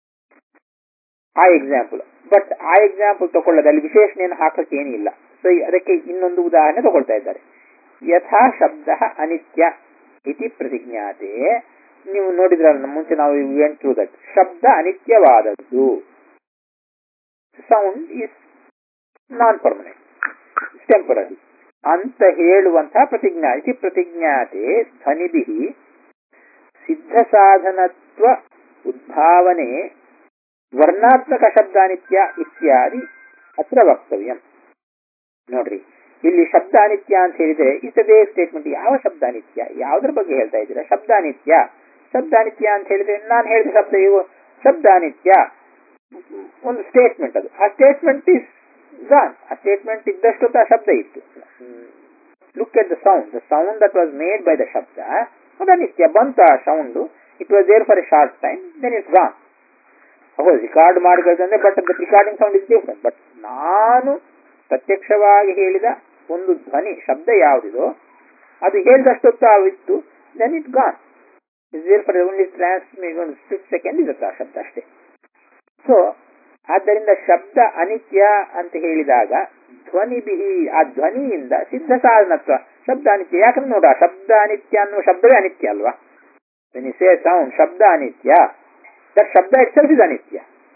ಆ ಎಕ್ಸಾಂಪಲ್ ಬಟ್ ಆ ಎಕ್ಸಾಂಪಲ್ ತಗೊಳ್ಳೋದು ಅಲ್ಲಿ ವಿಶೇಷಣ ಏನು ಹಾಕಕ್ಕೆ ಏನಿಲ್ಲ ಸೊ ಅದಕ್ಕೆ ಇನ್ನೊಂದು ಉದಾಹರಣೆ ತಗೊಳ್ತಾ ಇದ್ದಾರೆ ಯಥಾ ಶಬ್ದ ಅನಿತ್ಯ ಇತಿ ಪ್ರತಿಜ್ಞಾತೆ ನೀವು ನೋಡಿದ್ರಲ್ಲ ಮುಂಚೆ ನಾವು ವೆಂಟ್ ಥ್ರೂ ದಟ್ ಶಬ್ದ ಅನಿತ್ಯವಾದದ್ದು sound is non permanent temporary ಅಂತ ಹೇಳುವಂತಹ ಪ್ರತಿಜ್ಞಾ ಇತಿ ಪ್ರತಿಜ್ಞಾತೆ ಧ್ವನಿಭಿ ಸಿದ್ಧ ಸಾಧನತ್ವ ಉದ್ಭಾವನೆ ವರ್ಣಾತ್ಮಕ ಶಬ್ದಾನಿತ್ಯ ಇತ್ಯಾದಿ ಅತ್ರ ವಕ್ತವ್ಯಂ ನೋಡ್ರಿ ಇಲ್ಲಿ ಶಬ್ದಾನಿತ್ಯ ಅಂತ ಹೇಳಿದ್ರೆ ಇತದೇ ಸ್ಟೇಟ್ಮೆಂಟ್ ಯಾವ ಶಬ್ದಾನಿತ್ಯ ಯಾವ್ದ್ರ ಬಗ್ಗೆ ಹೇಳ್ತಾ ಇದ್ದೀರಾ ಶಬ್ದಾನಿತ್ಯ ಶಬ್ದಾನಿತ್ಯ ಅಂತ ಹೇಳಿದ್ರೆ ನಾನು ಹೇಳಿದ ಶಬ್ದ ಇವು ಶಬ್ದಾನಿತ್ಯ ಒಂದು ಸ್ಟೇಟ್ಮೆಂಟ್ ಅದು ಆ ಸ್ಟೇಟ್ಮೆಂಟ್ ಇಸ್ ಗಾನ್ ಆ ಸ್ಟೇಟ್ಮೆಂಟ್ ಇದ್ದಷ್ಟು ಆ ಶಬ್ದ ಇತ್ತು look at the sound the sound that was made by the ಶಬ್ದ ಅದು ಅನಿತ್ಯ ಬಂತ ಆ sound it was there for a short time then it's gone ಹೌದು ರಿಕಾರ್ಡ್ ಮಾಡಿದ್ರೆ but the recording sound is different but ನಾನು ಪ್ರತ್ಯಕ್ಷವಾಗಿ ಹೇಳಿದ ಒಂದು ಧ್ವನಿ ಶಬ್ದ ಯಾವುದಿದೋ ಅದು ಹೇಳಿದಷ್ಟೊತ್ತು ಆವಿತ್ತು then it gone is there for only transmit ಒಂದು ಸ್ಪ್ಲಿಟ್ ಸೆಕೆಂಡ್ ಇರುತ್ತೆ ಆ ಶಬ್ದ ಅಷ್ಟೇ ಸೊ ಆದ್ದರಿಂದ ಶಬ್ದ ಅನಿತ್ಯ ಅಂತ ಹೇಳಿದಾಗ ಧ್ವನಿ ಬಿಹಿ ಆ ಧ್ವನಿಯಿಂದ ಸಿದ್ಧ ಸಾಧನತ್ವ ಶಬ್ದ ಅನಿತ್ಯ ಯಾಕಂದ್ರೆ ನೋಡ ಶಬ್ದ ಅನಿತ್ಯ ಅನ್ನುವ ಶಬ್ದವೇ ಅನಿತ್ಯ ಅಲ್ವಾ ಸೇ ಸೌಂಡ್ ಶಬ್ದ ಅನಿತ್ಯ ದಟ್ ಶಬ್ದ ಇಟ್ಸೆಲ್ಫ್ ಇಸ್ ಅನಿತ್ಯ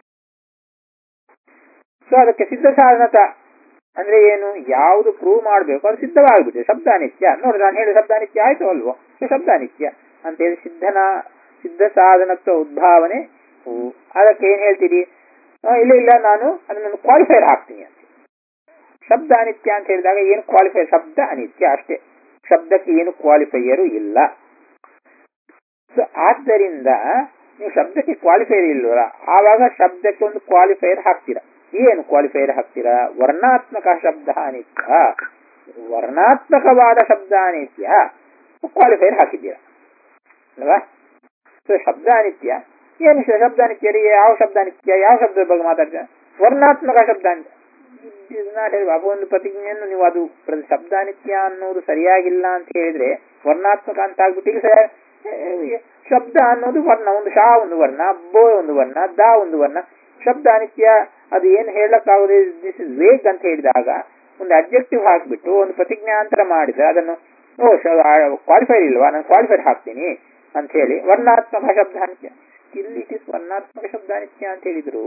ಸೊ ಅದಕ್ಕೆ ಸಿದ್ಧ ಸಾಧನತ ಅಂದ್ರೆ ಏನು ಯಾವುದು ಪ್ರೂವ್ ಮಾಡಬೇಕು ಅದು ಸಿದ್ಧವಾಗ್ಬಿಟ್ಟಿದೆ ಶಬ್ದ ಅನಿತ್ಯ ನೋಡಿ ನಾನು ಹೇಳಿದ ಶಬ್ದ ಅನಿತ್ಯ ಆಯ್ತು ಅಲ್ವೋ ಸೊ ಶಬ್ದ ಅನಿತ್ಯ ಅಂತ ಹೇಳಿ ಸಿದ್ಧನ ಸಿದ್ಧ ಸಾಧನತ್ವ ಉದ್ಭಾವನೆ ಹ್ಮ್. ಅದಕ್ಕೆ ಏನ್ ಹೇಳ್ತೀರಿ ಆ, ಇಲ್ಲ ಇಲ್ಲ ನಾನು ಅದನ್ನು ಕ್ವಾಲಿಫೈರ್ ಹಾಕ್ತೀನಿ ಅಂತ ಶಬ್ದ ಅನಿತ್ಯ ಅಂತ ಹೇಳಿದಾಗ ಏನು ಕ್ವಾಲಿಫೈರ್ ಶಬ್ದ ಅನಿತ್ಯ ಅಷ್ಟೇ ಶಬ್ದಕ್ಕೆ ಏನು ಕ್ವಾಲಿಫೈಯರು ಇಲ್ಲ ಸೊ ಆದ್ದರಿಂದ ನೀವು ಶಬ್ದಕ್ಕೆ ಕ್ವಾಲಿಫೈರ್ ಇಲ್ವಲ್ಲ ಆವಾಗ ಶಬ್ದಕ್ಕೆ ಒಂದು ಕ್ವಾಲಿಫೈರ್ ಹಾಕ್ತೀರಾ ಏನು ಕ್ವಾಲಿಫೈರ್ ಹಾಕ್ತೀರಾ ವರ್ಣಾತ್ಮಕ ಶಬ್ದ ಅನಿತ್ಯ ವರ್ಣಾತ್ಮಕವಾದ ಶಬ್ದ ಅನಿತ್ಯ ಕ್ವಾಲಿಫೈರ್ ಹಾಕಿದ್ದೀರಾ ಅಲ್ವಾ ಸೊ ಶಬ್ದ ಅನಿತ್ಯ ಏನು ಶ- ಶಬ್ದ ಅನಿತ್ಯ ರೀ? ಯಾವ ಶಬ್ದ ಅನಿತ್ಯ ಯಾವ ಶಬ್ದದ ಬಗ್ಗೆ ಮಾತಾಡ್ತೀರಾ ವರ್ಣಾತ್ಮಕ ಶಬ್ದ ಅನಿತ್ಯ It is not help. ಅപ്പൊ ಒಂದು ಪ್ರತಿಜ್ಞೆಯನ್ನು ನೀವು ಅದು ಪ್ರ- ಶಬ್ದ ಅನಿತ್ಯ ಅನ್ನೋದು ಸರಿಯಾಗಿಲ್ಲ ಅಂತ ಹೇಳಿದ್ರೆ ವರ್ಣಾತ್ಮಕ ಅಂತ ಆಗ್ಬಿಟ್ಟು ಈಗ ಸ- ಏ, ಶಬ್ದ ಅನ್ನೋದು ವರ್ಣ ಒಂದು ಶಾ ಒಂದು ವರ್ಣ ಬೋ ಒಂದು ವರ್ಣ ದ ಒಂದು ವರ್ಣ ಶಬ್ದ ಅನಿತ್ಯ ಅದು ಏನು ಹೇಳಕ್ಕಾಗದೆ ದಿಸ್ ಇಸ್ ವೇಗ್ ಅಂತ ಹೇಳಿದಾಗ ಒಂದು ಅಬ್ಜೆಕ್ಟಿವ್ ಹಾಕ್ಬಿಟ್ಟು ಒಂದು ಪ್ರತಿಜ್ಞಾಂತರ ಮಾಡಿದ್ರೆ ಅದನ್ನು ಓ ಕ್ವಾಲಿಫೈರ್ ಇಲ್ವಾ ನಾನು ಕ್ವಾಲಿಫೈರ್ ಹಾಕ್ತೀನಿ ಅಂತ ಹೇಳಿ ವರ್ಣಾತ್ಮಕ ಶಬ್ದ ಅನಿತ್ಯ ಇಲ್ಲಿ ಇಟ್ ಇಸ್ ವರ್ಣಾತ್ಮಕ ಶಬ್ದ ಅನಿತ್ಯ ಅಂತ ಹೇಳಿದ್ರು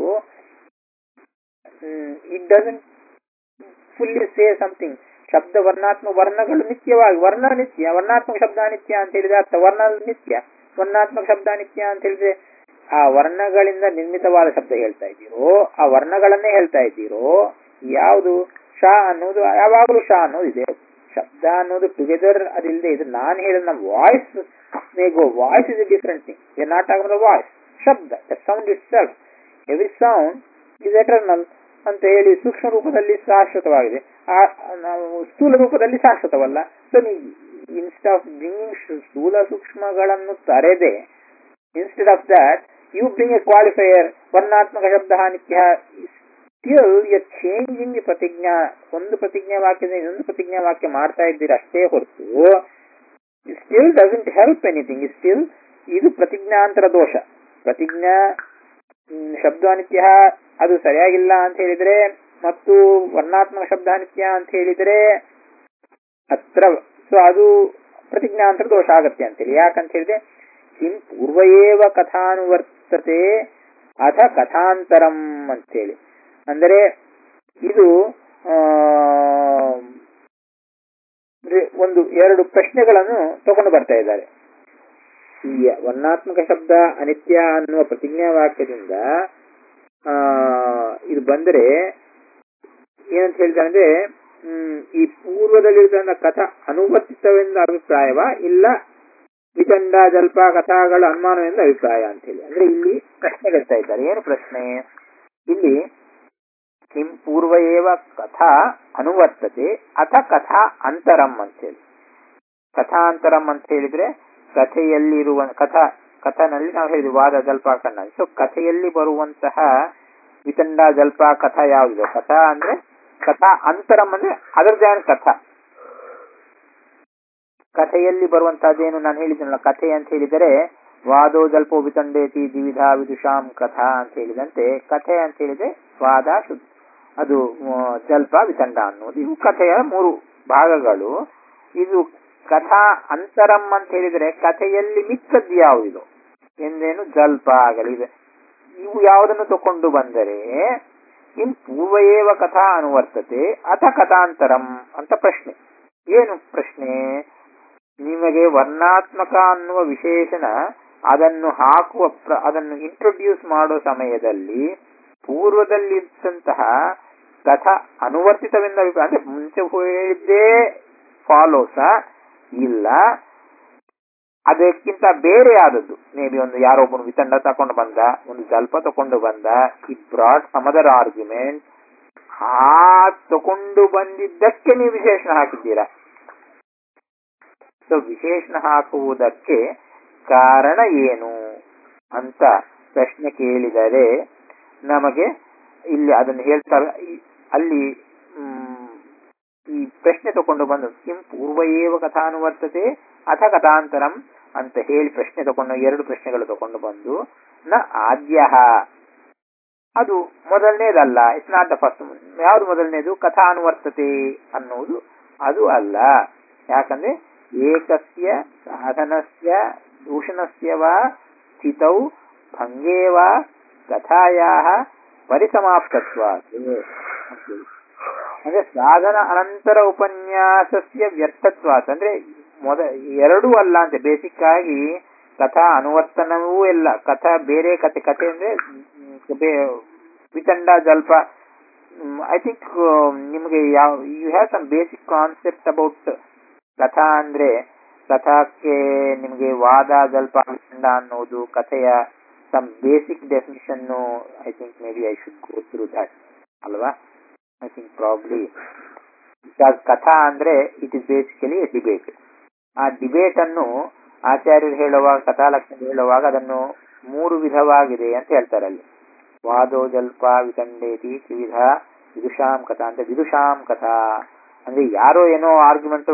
it doesn't fully say something ಶಬ್ದ ವರ್ಣಾತ್ಮಕ ವರ್ಣಗಳು ನಿತ್ಯವಾಗಿ ವರ್ಣ ನಿತ್ಯ ವರ್ಣಾತ್ಮಕ ಶಬ್ದ ನಿತ್ಯ ಅಂತ ಹೇಳಿದ್ರೆ ಅರ್ಥ ವರ್ಣ ನಿತ್ಯ ವರ್ಣಾತ್ಮಕ ಶಬ್ದ ನಿತ್ಯ ಅಂತ ಹೇಳಿದ್ರೆ ಆ ವರ್ಣಗಳಿಂದ ನಿರ್ಮಿತವಾದ ಶಬ್ದ ಹೇಳ್ತಾ ಇದ್ದೀರೋ ಆ ವರ್ಣಗಳನ್ನೇ ಹೇಳ್ತಾ ಇದ್ದೀರೋ ಯಾವುದು ಶಾ ಅನ್ನೋದು ಯಾವಾಗಲೂ ಶಾ ಅನ್ನೋದು ಇದೆ ಶಬ್ದ ಅನ್ನೋದು ಟುಗೆದರ್ ಅದಿಲ್ಲದೆ ಇದು ನಾನು ಹೇಳಿದ ನಮ್ಮ voice may go voice is a different thing we not talking voice ಶಬ್ದ the sound itself every sound is eternal ಅಂತ ಹೇಳಿ ಸೂಕ್ಷ್ಮ ರೂಪದಲ್ಲಿ ಶಾಶ್ವತವಾಗಿದೆ ಆ ನಾವು ಸ್ಥೂಲ ರೂಪದಲ್ಲಿ ಶಾಶ್ವತವಲ್ಲ ಸೊ ನೀವು ಇನ್ಸ್ಟೆಡ್ ಆಫ್ ಬ್ರಿಂಗಿಂಗ್ ಸ್ಥೂಲ ಸೂಕ್ಷ್ಮಗಳನ್ನು ತರೆದೆ instead of that you bring a qualifier ವರ್ಣಾತ್ಮಕ ಶಬ್ದ ನಿತ್ಯ ಸ್ಟಿಲ್ ಯು ಚೇಂಜಿಂಗ್ ದಿ ಪ್ರತಿಜ್ಞಾ ಒಂದು ಪ್ರತಿಜ್ಞಾ ವಾಕ್ಯದಿಂದ ಇನ್ನೊಂದು ಪ್ರತಿಜ್ಞಾ ವಾಕ್ಯ ಮಾಡ್ತಾ ಇದ್ದೀರಿ ಅಷ್ಟೇ ಹೊರತು still doesn't help anything still ಇದು ಪ್ರತಿಜ್ಞಾಂತರ ದೋಷ ಪ್ರತಿಜ್ಞಾ ಹ್ಮ್, ಶಬ್ದಾನಿತ್ಯ ಅದು ಸರಿಯಾಗಿಲ್ಲ ಅಂತ ಹೇಳಿದ್ರೆ ಮತ್ತು ವರ್ಣಾತ್ಮಕ ಶಬ್ದಾನಿತ್ಯ ಅಂತ ಹೇಳಿದ್ರೆ ಹತ್ರ ಸೊ ಅದು ಪ್ರತಿಜ್ಞಾಂತರ ದೋಷ ಆಗತ್ತೆ ಅಂತೇಳಿ ಯಾಕಂತ ಹೇಳಿದ್ರೆ ಕಿಂ ಪೂರ್ವಯೇವ ಕಥಾನುವರ್ತತೆ ಅಥ ಕಥಾಂತರಂ ಅಂತೇಳಿ ಅಂದರೆ ಇದು ಆ, ಅಂದ್ರೆ ಒಂದು ಎರಡು ಪ್ರಶ್ನೆಗಳನ್ನು ತಗೊಂಡು ಬರ್ತಾ ಇದ್ದಾರೆ ಈ ವರ್ಣಾತ್ಮಕ ಶಬ್ದ ಅನಿತ್ಯ ಅನ್ನುವ ಪ್ರತಿಜ್ಞಾ ವಾಕ್ಯದಿಂದ ಆ ಇದು ಬಂದರೆ ಏನಂತ ಹೇಳ್ತಾರೆ ಅಂದ್ರೆ ಹ್ಮ್, ಈ ಪೂರ್ವದಲ್ಲಿರ್ತಕ್ಕಂಥ ಕಥಾ ಅನುವರ್ತಿತವೆಂದ ಅಭಿಪ್ರಾಯವ ಇಲ್ಲ ವಿಚಂಡ ಜಲ್ಪ ಕಥಾಗಳ ಅನುಮಾನವೆಂದ ಅಭಿಪ್ರಾಯ ಅಂತ ಹೇಳಿ ಅಂದ್ರೆ ಇಲ್ಲಿ ಪ್ರಶ್ನೆ ಕೇಳ್ತಾ ಇದ್ದಾರೆ ಏನು ಪ್ರಶ್ನೆ ಇಲ್ಲಿ ಕಿಂ ಪೂರ್ವ ಏವ ಕಥಾ ಅನುವರ್ತತೆ ಅಥ ಕಥಾ ಅಂತರಂ ಅಂತೇಳಿ ಕಥಾಂತರಂ ಅಂತ ಹೇಳಿದ್ರೆ ಕಥೆಯಲ್ಲಿರುವ ಕಥಾ ಕಥನಲ್ಲಿ ನಾವು ಹೇಳಿದ್ವಿ ವಾದ ಜಲ್ಪ ಕಣ್ಣ ಸೊ ಕಥೆಯಲ್ಲಿ ಬರುವಂತಹ ವಿತಂಡ ಜಲ್ಪ ಕಥಾ ಯಾವ್ದು ಕಥಾ ಅಂದ್ರೆ ಕಥಾ ಅಂತರಂ ಅಂದ್ರೆ ಅದರ್ ದ್ಯಾನ್ ಕಥಾ ಕಥೆಯಲ್ಲಿ ಬರುವಂತಹದ್ದೇನು ನಾನು ಹೇಳಿದ್ನಲ್ಲ ಕಥೆ ಅಂತ ಹೇಳಿದರೆ ವಾದೋ ಜಲ್ಪೋ ವಿತಂಡೇತಿ ದ್ವಿಧ ವಿದುಷಾಂ ಕಥಾ ಅಂತ ಹೇಳಿದಂತೆ ಕಥೆ ಅಂತ ಹೇಳಿದ್ರೆ ವಾದ ಶುದ್ಧ ಅದು ಆ, ಜಲ್ಪ ವಿತಂಡ ಅನ್ನೋದು ಇವು ಕಥೆಯ ಮೂರು ಭಾಗಗಳು ಇದು ಕಥಾ ಅಂತರಂ ಅಂತ ಹೇಳಿದ್ರೆ ಕಥೆಯಲ್ಲಿ ಮಿಕ್ಕದ್ದು ಯಾವುದಿದು ಎಂದೇನು ಜಲ್ಪ ಆಗಲಿ ಇದೆ ಇವು ಯಾವುದನ್ನು ತಕೊಂಡು ಬಂದರೆ ಇನ್ ಪೂರ್ವಯೇವ ಕಥಾ ಅನುವರ್ತತೆ ಅಥ ಕಥಾಂತರಂ ಅಂತ ಪ್ರಶ್ನೆ ಏನು ಪ್ರಶ್ನೆ ನಿಮಗೆ ವರ್ಣಾತ್ಮಕ ಅನ್ನುವ ವಿಶೇಷಣ ಅದನ್ನು ಹಾಕುವ ಪ್ರ- ಅದನ್ನು ಇಂಟ್ರೊಡ್ಯೂಸ್ ಮಾಡೋ ಸಮಯದಲ್ಲಿ ಪೂರ್ವದಲ್ಲಿದ್ದಂತಹ ಕಥಾ ಅನುವರ್ತಿತವೆಂದ ಅಭಿಪ್ರಾಯ ಅಂದ್ರೆ ಮುಂಚೆ ಹೇಳಿದ್ದೇ ಫಾಲೋಸ ಇಲ್ಲ ಅದಕ್ಕಿಂತ ಬೇರೆ ಆದದ್ದು ಮೇ ಬಿ ಒಂದು ಯಾರೋ ಒಬ್ಬನು ವಿತಂಡ ತಕೊಂಡು ಬಂದ ಒಂದು ಜಲ್ಪ ತಕೊಂಡು ಬಂದ ಈ ಬ್ರಾಡ್ ಸಮದರ್ ಆರ್ಗ್ಯುಮೆಂಟ್ ಆ ತಕೊಂಡು ಬಂದಿದ್ದಕ್ಕೆ ನೀವು ವಿಶೇಷಣ ಹಾಕಿದ್ದೀರಾ ಸೊ ವಿಶೇಷಣ ಹಾಕುವುದಕ್ಕೆ ಕಾರಣ ಏನು ಅಂತ ಪ್ರಶ್ನೆ ಕೇಳಿದರೆ ನಮಗೆ ಇಲ್ಲಿ ಅದನ್ನು ಹೇಳ್ತಾರೆ ಈ- ಅಲ್ಲಿ ಮ್, ಈ ಪ್ರಶ್ನೆ ತಕೊಂಡು ಬಂದು ಕಿಂ ಪೂರ್ವಯೇವ ಕಥಾನುವರ್ತತೆ ಅಥ ಕಥಾಂತರಂ ಅಂತ ಹೇಳಿ ಪ್ರಶ್ನೆ ತಕೊಂಡು ಎರಡು ಪ್ರಶ್ನೆಗಳು ತಕೊಂಡು ಬಂದು ನ ಆದ್ಯ ಅದು ಮೊದಲನೇದಲ್ಲ ಇಟ್ಸ್ ನಾಟ್ ದ ಫಸ್ಟ್ ಯಾವುದು ಮೊದಲನೇದು ಕಥಾನುವರ್ತತೆ ಅನ್ನುವುದು ಅದು ಅಲ್ಲ ಯಾಕಂದ್ರೆ ಏಕಸ್ಯ ಸಾಧನಸ್ಯ ದೂಷಣಸ್ಯ ವಾ ಸ್ಥಿತೌ ಭಂಗೇ ವಾ ಕಥಾಯಾ ಪರಿಸಮಾಪ್ತತ್ವಾತ್ ಅಂತೇಳಿ. ಅಂದ್ರೆ ಸಾಧನ ಅನಂತರ ಉಪನ್ಯಾಸಸ್ಯ ವ್ಯರ್ಥತ್ವಾತ್ ಅಂದ್ರೆ ಮೊದ ಎರಡೂ ಅಲ್ಲ ಅಂತ ಬೇಸಿಕ್ ಆಗಿ ಕಥಾ ಅನುವರ್ತನವೂ ಇಲ್ಲ ಕಥಾ ಬೇರೆ ಕತೆ ಕತೆ ಅಂದ್ರೆ ಮ್, ಬೇ- ವಿತಂಡ ಜಲ್ಪ ಐ ಥಿಂಕ್ ನಿಮಗೆ ಯಾವ you have some basic concept about ಕಥಾ ಅಂದ್ರೆ ಕಥಾಕ್ಕೆ ನಿಮಗೆ ವಾದ ಜಲ್ಪ ವಿತಂಡ ಅನ್ನೋದು ಕಥೆಯ some basic definition I think maybe I should go through that ಅಲ್ವಾ ಐ ಥಿಂಕ್ ಪ್ರಾಬ್ಲಿ ಬಿಕಾಸ್ ಕಥಾ ಅಂದ್ರೆ it is basically a debate ಆ ಡಿಬೇಟ್ ಅನ್ನು ಆಚಾರ್ಯರು ಹೇಳುವಾಗ ಕಥಾಲಕ್ಷಣ ಹೇಳುವಾಗ ಅದನ್ನು ಮೂರು ವಿಧವಾಗಿದೆ ಅಂತ ಹೇಳ್ತಾರೆ ಅಲ್ಲಿ ವಾದೋ ಜಲ್ಪ ವಿತಂಡೇತಿ ತ್ರಿವಿಧ ವಿದುಷಾಂ ಕಥಾ ಅಂತ ವಿದುಷಾಂ ಕಥಾ ಅಂದ್ರೆ ಯಾರೋ ಏನೋ argument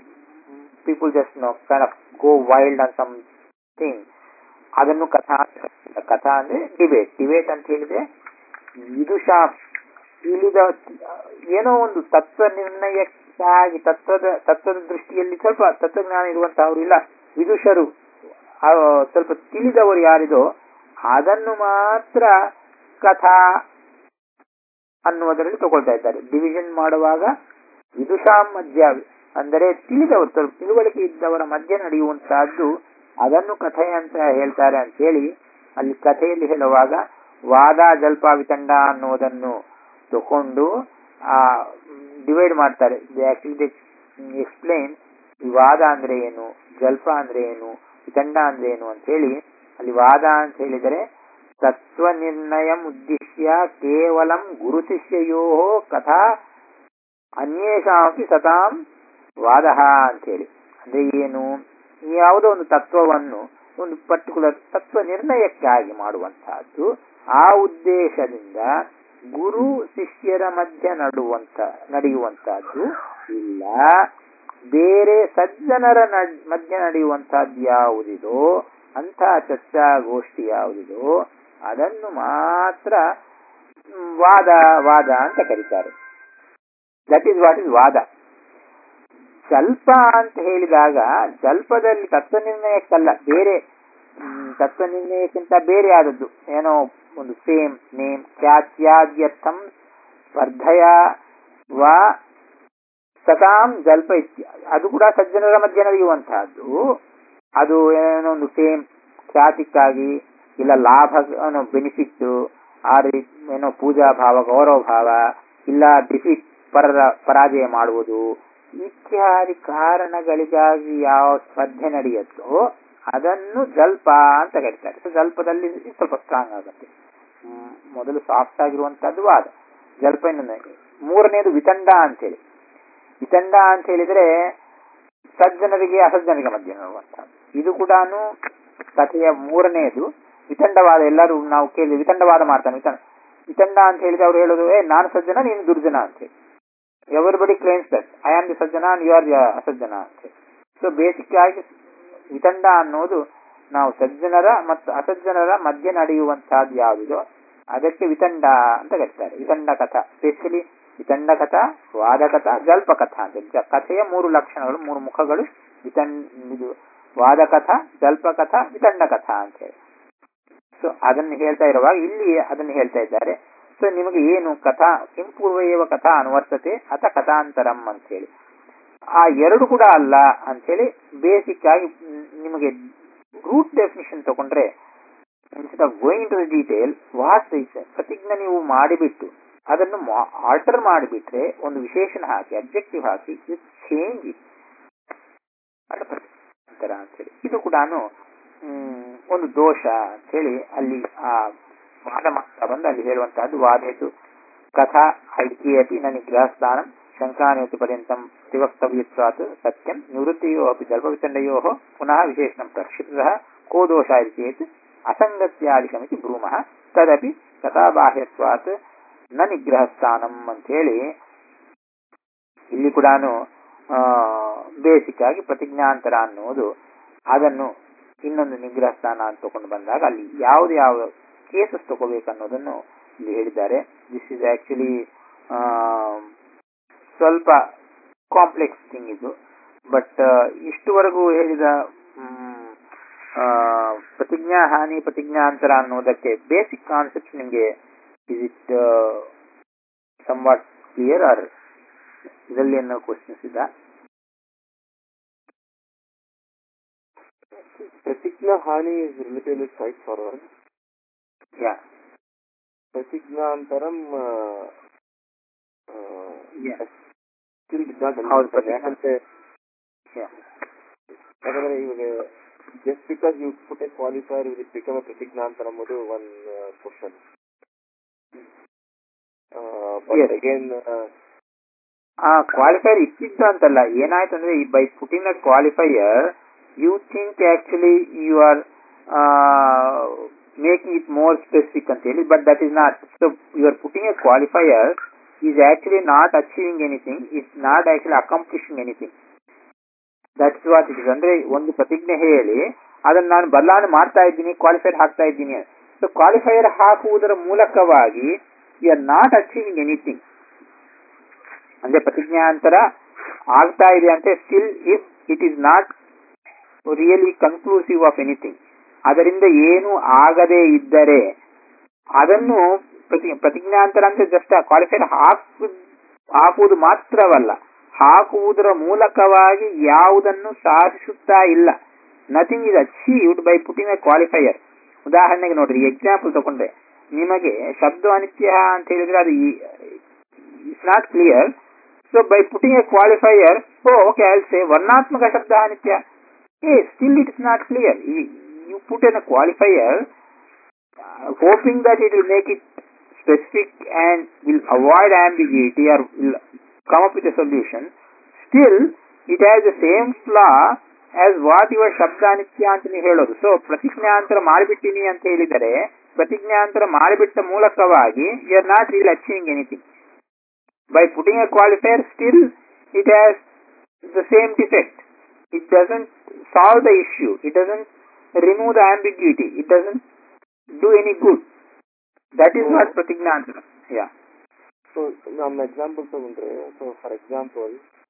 people just no kind of go wild on something ಅದನ್ನು ಕಥಾ ಅಂತ ಕರೀತಾರೆ. ಕಥಾ ಅಂದ್ರೆ ಡಿಬೇಟ್ ಡಿಬೇಟ್ ಅಂತ ಹೇಳಿದ್ರೆ ವಿದುಷಾ ತಿಳಿದ ಏನೋ ಒಂದು ತತ್ವ ನಿರ್ಣಯಕ್ಕಾಗಿ ತತ್ವದ ತತ್ವದ ದೃಷ್ಟಿಯಲ್ಲಿ ಸ್ವಲ್ಪ ತತ್ವಜ್ಞಾನ ಇರುವಂತಹವರು ಇಲ್ಲ ವಿದುಷರು ಆ, ಸ್ವಲ್ಪ ತಿಳಿದವರು ಯಾರಿದೋ ಅದನ್ನು ಮಾತ್ರ ಕಥಾ ಅನ್ನುವುದರಲ್ಲಿ ತಗೊಳ್ತಾ ಇದ್ದಾರೆ ಡಿವಿಷನ್ ಮಾಡುವಾಗ ವಿದುಷಾಂ ಮಧ್ಯ ಅಂದರೆ ತಿಳಿದವರು ಸ್ವಲ್ಪ ತಿಳುವಳಿಕೆ ಇದ್ದವರ ಮಧ್ಯೆ ನಡೆಯುವಂತಹದ್ದು ಅದನ್ನು ಕಥೆ ಅಂತ ಹೇಳ್ತಾರೆ ಅಂತ ಹೇಳಿ ಅಲ್ಲಿ ಕಥೆಯಲ್ಲಿ ಹೇಳುವಾಗ ವಾದ ಜಲ್ಪ ವಿತಂಡ ಅನ್ನುವುದನ್ನು ತಕೊಂಡು ಆ ಡಿವೈಡ್ ಮಾಡ್ತಾರೆ ಆಕ್ಚುಲಿ ಎಕ್ಸ್ಪ್ಲೈನ್ ಈ ವಾದ ಅಂದ್ರೆ ಏನು ಜಲ್ಪ ಅಂದ್ರೆ ಏನು ವಿತಂಡ ಅಂದ್ರೆ ಏನು ಅಂತ ಹೇಳಿ ಅಲ್ಲಿ ವಾದ ಅಂತ ಹೇಳಿದರೆ ತತ್ವ ನಿರ್ಣಯ ಉದ್ದೇಶ್ಯ ಕೇವಲಂ ಗುರು ಶಿಷ್ಯಯೋ ಕಥಾ ಅನ್ಯೇಷಾಮಪಿ ಸತಾಂ ವಾದ ಅಂತ ಹೇಳಿ ಅಂದ್ರೆ ಏನು ಯಾವುದೋ ಒಂದು ತತ್ವವನ್ನು ಒಂದು ಪರ್ಟಿಕ್ಯುಲರ್ ತತ್ವ ನಿರ್ಣಯಕ್ಕಾಗಿ ಮಾಡುವಂತಹದ್ದು ಆ ಉದ್ದೇಶದಿಂದ ಗುರು ಶಿಷ್ಯರ ಮಧ್ಯೆ ನಡುವಂತ ನಡೆಯುವಂತಹದ್ದು ಇಲ್ಲ ಬೇರೆ ಸಜ್ಜನರ ನಡ್- ಮಧ್ಯೆ ನಡೆಯುವಂತಹದ್ದು ಯಾವುದಿದೋ ಅಂತಹ ಚರ್ಚಾಗೋಷ್ಠಿ ಯಾವುದಿದೋ ಅದನ್ನು ಮಾತ್ರ ಮ್, ವಾದ ವಾದ ಅಂತ ಕರೀತಾರೆ ದಟ್ ಈಸ್ ವಾಟ್ ಇಸ್ ವಾದ ಜಲ್ಪ ಅಂತ ಹೇಳಿದಾಗ ಜಲ್ಪದಲ್ಲಿ ತತ್ವ ನಿರ್ಣಯಕ್ಕಲ್ಲ ಬೇರೆ ಮ್, ತತ್ವ ನಿರ್ಣಯಕ್ಕಿಂತ ಬೇರೆ ಆದದ್ದು ಏನೋ ಒಂದು ಸೇಮ್ ನೇಮ್ ಖ್ಯಾತ್ಯಾದ್ಯರ್ಥಂ ಸ್ಪರ್ಧಯ ವಾ ಸತಾಂ ಜಲ್ಪ ಇತ್ಯ ಅದು ಕೂಡ ಸಜ್ಜನರ ಮಧ್ಯೆ ನಡೆಯುವಂತಹದ್ದು ಅದು ಏನೋ ಒಂದು ಸೇಮ್ ಖ್ಯಾತಿಕ್ಕಾಗಿ ಇಲ್ಲ ಲಾಭ ಏನೋ ಬೆನಿಫಿಟ್ ಆ ರೀತಿ ಏನೋ ಪೂಜಾ ಭಾವ ಗೌರವ ಭಾವ ಇಲ್ಲ ಡಿಫಿಟ್ ಪರರ ಪರಾಜಯ ಮಾಡುವುದು ಇತ್ಯಾದಿ ಕಾರಣಗಳಿಗಾಗಿ ಯಾವ ಸ್ಪರ್ಧೆ ನಡೆಯುತ್ತೋ ಅದನ್ನು ಜಲ್ಪ ಅಂತ ಕರೀತಾರೆ ಸೊ ಜಲ್ಪದಲ್ಲಿ ಸ್ವಲ್ಪ ಸ್ಟ್ರಾಂಗ್ ಆಗುತ್ತೆ ಹ್ಮ್, ಮೊದಲು ಸಾಫ್ಟ್ ಆಗಿರುವಂತಹದ್ದು ವಾದ ಜಲ್ಪ ಇನ್ನೊಂದು ಮೂರನೇದು ವಿತಂಡ ಅಂತೇಳಿ ವಿತಂಡ ಅಂತ ಹೇಳಿದ್ರೆ ಸಜ್ಜನರಿಗೆ ಅಸಜ್ಜನರಿಗೆ ಮಧ್ಯೆ ನೋಡುವಂತಹದ್ದು ಇದು ಕೂಡ ಕಥೆಯ ಮೂರನೆಯದು ವಿತಂಡವಾದ ಎಲ್ಲರೂ ನಾವು ಕೇಳಿ ವಿತಂಡವಾದ ಮಾಡ್ತಾನೆ ವಿತಂಡ ವಿತಂಡ ಅಂತ ಹೇಳಿದ್ರೆ ಅವ್ರು ಹೇಳೋದು ಏ ನಾನು ಸಜ್ಜನ ನೀನು ದುರ್ಜನ ಅಂತ ಹೇಳಿ everybody claims that I am the ಸಜ್ಜನ ಅಂಡ್ ಯು ಆರ್ ದಿ ಅಸಜ್ಜನ ಅಂತ ಹೇಳಿ ಸೊ ಬೇಸಿಕ್ ಆಗಿ ವಿತಂಡ ಅನ್ನೋದು ನಾವು ಸಜ್ಜನರ ಮತ್ತು ಅಸಜ್ಜನರ ಮಧ್ಯೆ ನಡೆಯುವಂತಹದ್ದು ಯಾವುದಿದೋ ಅದಕ್ಕೆ ವಿತಂಡ ಅಂತ ಕರೀತಾರೆ ವಿತಂಡ ಕಥಾ ಸ್ಪೆಷಲಿ ವಿತಂಡ ಕಥಾ ವಾದ ಕಥಾ ಜಲ್ಪ ಕಥಾ ಅಂತ ಜ- ಕಥೆಯ ಮೂರು ಲಕ್ಷಣಗಳು ಮೂರು ಮುಖಗಳು ವಿತಂಡ ಇದು ವಾದ ಕಥಾ ಜಲ್ಪ ಕಥಾ ವಿತಂಡ ಕಥಾ ಅಂತ ಹೇಳಿ ಸೊ ಅದನ್ನು ಹೇಳ್ತಾ ಇರುವಾಗ ಇಲ್ಲಿ ಅದನ್ನು ಹೇಳ್ತಾ ಇದ್ದಾರೆ ಸೊ ನಿಮಗೆ ಏನು ಕಥಾ ಕಿಂ ಪೂರ್ವಯೇವ ಕಥಾ ಅನ್ವರ್ತತೆ ಅಥ ಕಥಾಂತರಂ ಅಂತ ಹೇಳಿ ಆ ಎರಡು ಕೂಡ ಅಲ್ಲ ಅಂತೇಳಿ ಬೇಸಿಕ್ ಆಗಿ ಮ್, ನಿಮಗೆ ರೂಟ್ ಡೆಫಿನಿಷನ್ ತಗೊಂಡ್ರೆ instead of going to the detail what is ಪ್ರತಿಜ್ಞೆ ನೀವು ಮಾಡಿಬಿಟ್ಟು ಅದನ್ನು ಆಲ್ಟರ್ ಮಾಡಿಬಿಟ್ರೆ ಒಂದು ವಿಶೇಷಣ ಹಾಕಿ ಅಬ್ಜೆಕ್ಟಿವ್ ಹಾಕಿ ಇದು ಚೇಂಜ್ ಇಟ್ ಅಂತರ ಅಂತೇಳಿ ಇದು ಕೂಡ ಒಂದು ದೋಷ ಅಂತೇಳಿ ಅಲ್ಲಿ ಆ ವಾದ ಮಾಡ್ತಾ ಬಂದು ಅಲ್ಲಿ ಹೇಳುವಂತಹದ್ದು ವಾದೇತು ಕಥಾ ಐಕ್ಯೇಪಿ ನ ನಿಗ್ರಹಸ್ಥಾನ ಶಂಕಾನೇತಿ ಪರ್ಯಂತಂ ತಿವಕ್ತವ್ಯತ್ವಾತ್ ಸತ್ಯಂ ನಿವೃತ್ತಿಯೋ ಅಪಿ ಜಲ್ಪವಿತಂಡಯೋ ಪುನಃ ವಿಶೇಷಣಂ ಪ್ರಕ್ಷಿಪ್ತಃ ಕೋ ದೋಷ ಇತಿ ಚೇತ್ ಅಸಂಗತ್ಯಾದಿಶಮಿತಿ ಬ್ರೂಮಃ ತದಪಿ ಕಥಾಬಾಹ್ಯತ್ವಾತ್ ನ ನಿಗ್ರಹಸ್ಥಾನಂ ಅಂತೇಳಿ ಇಲ್ಲಿ ಕೂಡ ಬೇಸಿಕ್ ಆಗಿ ಪ್ರತಿಜ್ಞಾಂತರ ಅನ್ನುವುದು ಅದನ್ನು ಇನ್ನೊಂದು ನಿಗ್ರಹ ಸ್ಥಾನ ಅಂತ ತಗೊಂಡು ಬಂದಾಗ ಅಲ್ಲಿ ಯಾವ್ದು ಯಾವ ಕೇಸಸ್ ತಗೋಬೇಕು ಅನ್ನೋದನ್ನು ಇಲ್ಲಿ ಹೇಳಿದ್ದಾರೆ ದಿಸ್ ಇಸ್ ಆಕ್ಚುಲಿ ಸ್ವಲ್ಪ ಕಾಂಪ್ಲೆಕ್ಸ್ ಥಿಂಗ್ ಇದು ಬಟ್ ಇಷ್ಟುವರೆಗೂ ಹೇಳಿದ ಮ್, ಆ, ಪ್ರತಿಜ್ಞಾ ಹಾನಿ ಪ್ರತಿಜ್ಞಾಂತರ ಅನ್ನೋದಕ್ಕೆ ಬೇಸಿಕ್ ಕಾನ್ಸೆಪ್ಟ್ ನಿಮಗೆ is it somewhat clear are ಇದರಲ್ಲಿ ಏನೋ ಕ್ವಶನ್ಸ್ ಇದ್ದ Pratigna Hani is relatively straightforward. Yeah Pratignaantaram uh, uh, yeah still did not ಹೌದು, understand. ಪ್ರತಿಜ್ಞಾ- ಯಾಕಂದ್ರೆ ಯಾ ಯಾಕಂದ್ರೆ ಇವಾಗ just because you put a qualifier will it become a pratignaantar ಎಂಬುದು one uh, question. Uh, but Yes. again, uh, ಆ ಕ್ವಾಲಿಫೈಯರ್ ಇತ್ತಿದ್ದು ಅಂತಲ್ಲ ಏನಾಯ್ತು ಅಂದ್ರೆ by putting a qualifier you think actually you are making it more specific ಅಂತ ಹೇಳಿ but that is not so you are putting a qualifier is actually not achieving anything is not actually accomplishing anything that is what it is ಅಂದ್ರೆ ಒಂದು ಪ್ರತಿಜ್ಞೆ ಹೇಳಿ ಅದನ್ನ ನಾನು ಬದಲಾವಣೆ ಮಾಡ್ತಾ ಇದ್ದೀನಿ ಕ್ವಾಲಿಫೈರ್ ಹಾಕ್ತಾ ಇದ್ದೀನಿ ಸೊ ಕ್ವಾಲಿಫೈಯರ್ ಹಾಕುವುದರ ಮೂಲಕವಾಗಿ you are not achieving anything ಅಂದ್ರೆ ಪ್ರತಿಜ್ಞಾಂತರ ಆಗ್ತಾ ಇದೆ ಅಂತ still if it is not really conclusive of anything ಅದರಿಂದ ಏನು ಆಗದೇ ಇದ್ದರೆ ಅದನ್ನು ಪ್ರತಿ ಪ್ರತಿಜ್ಞಾಂತರ ಅಂತ ಜಸ್ಟ್ ಕ್ವಾಲಿಫೈರ್ ಹಾಕು ಹಾಕುವುದು ಮಾತ್ರವಲ್ಲ ಹಾಕುವುದರ ಮೂಲಕವಾಗಿ ಯಾವುದನ್ನು ಸಾಧಿಸುತ್ತಾ ಇಲ್ಲ nothing is achieved by putting a qualifier ಉದಾಹರಣೆಗೆ ನೋಡ್ರಿ ಎಕ್ಸಾಂಪಲ್ ತಗೊಂಡ್ರೆ ನಿಮಗೆ ಶಬ್ದ ಅನಿತ್ಯ ಅಂತ ಹೇಳಿದ್ರೆ ಅದು it's not clear so by putting a qualifier so okay I say ವರ್ಣಾತ್ಮಕ ಶಬ್ದ ಅನಿತ್ಯ ಏ still it is not clear you put an a qualifier hoping that it will make it specific and will avoid ambiguity or will come up with a solution, still it has the same flaw as what your ಶಬ್ದಾನಿತ್ಯ ಅಂತ ನೀವು ಹೇಳೋದು ಸೊ ಪ್ರತಿಜ್ಞಾಂತರ ಮಾಡಿಬಿಟ್ಟಿನಿ ಅಂತ ಹೇಳಿದರೆ ಪ್ರತಿಜ್ಞಾಂತರ ಮಾಡಿಬಿಟ್ಟ ಮೂಲಕವಾಗಿ you are not real achieving anything by putting a qualifier still it has the same defect it doesn't solve the issue it doesn't remove the ambiguity it doesn't do any good that is what ಪ್ರತಿಜ್ಞಾಂತರ ಯಾ so ನಮ್ಮ ಎಕ್ಸಾಂಪಲ್ ತಗೊಂಡ್ರೆ so for example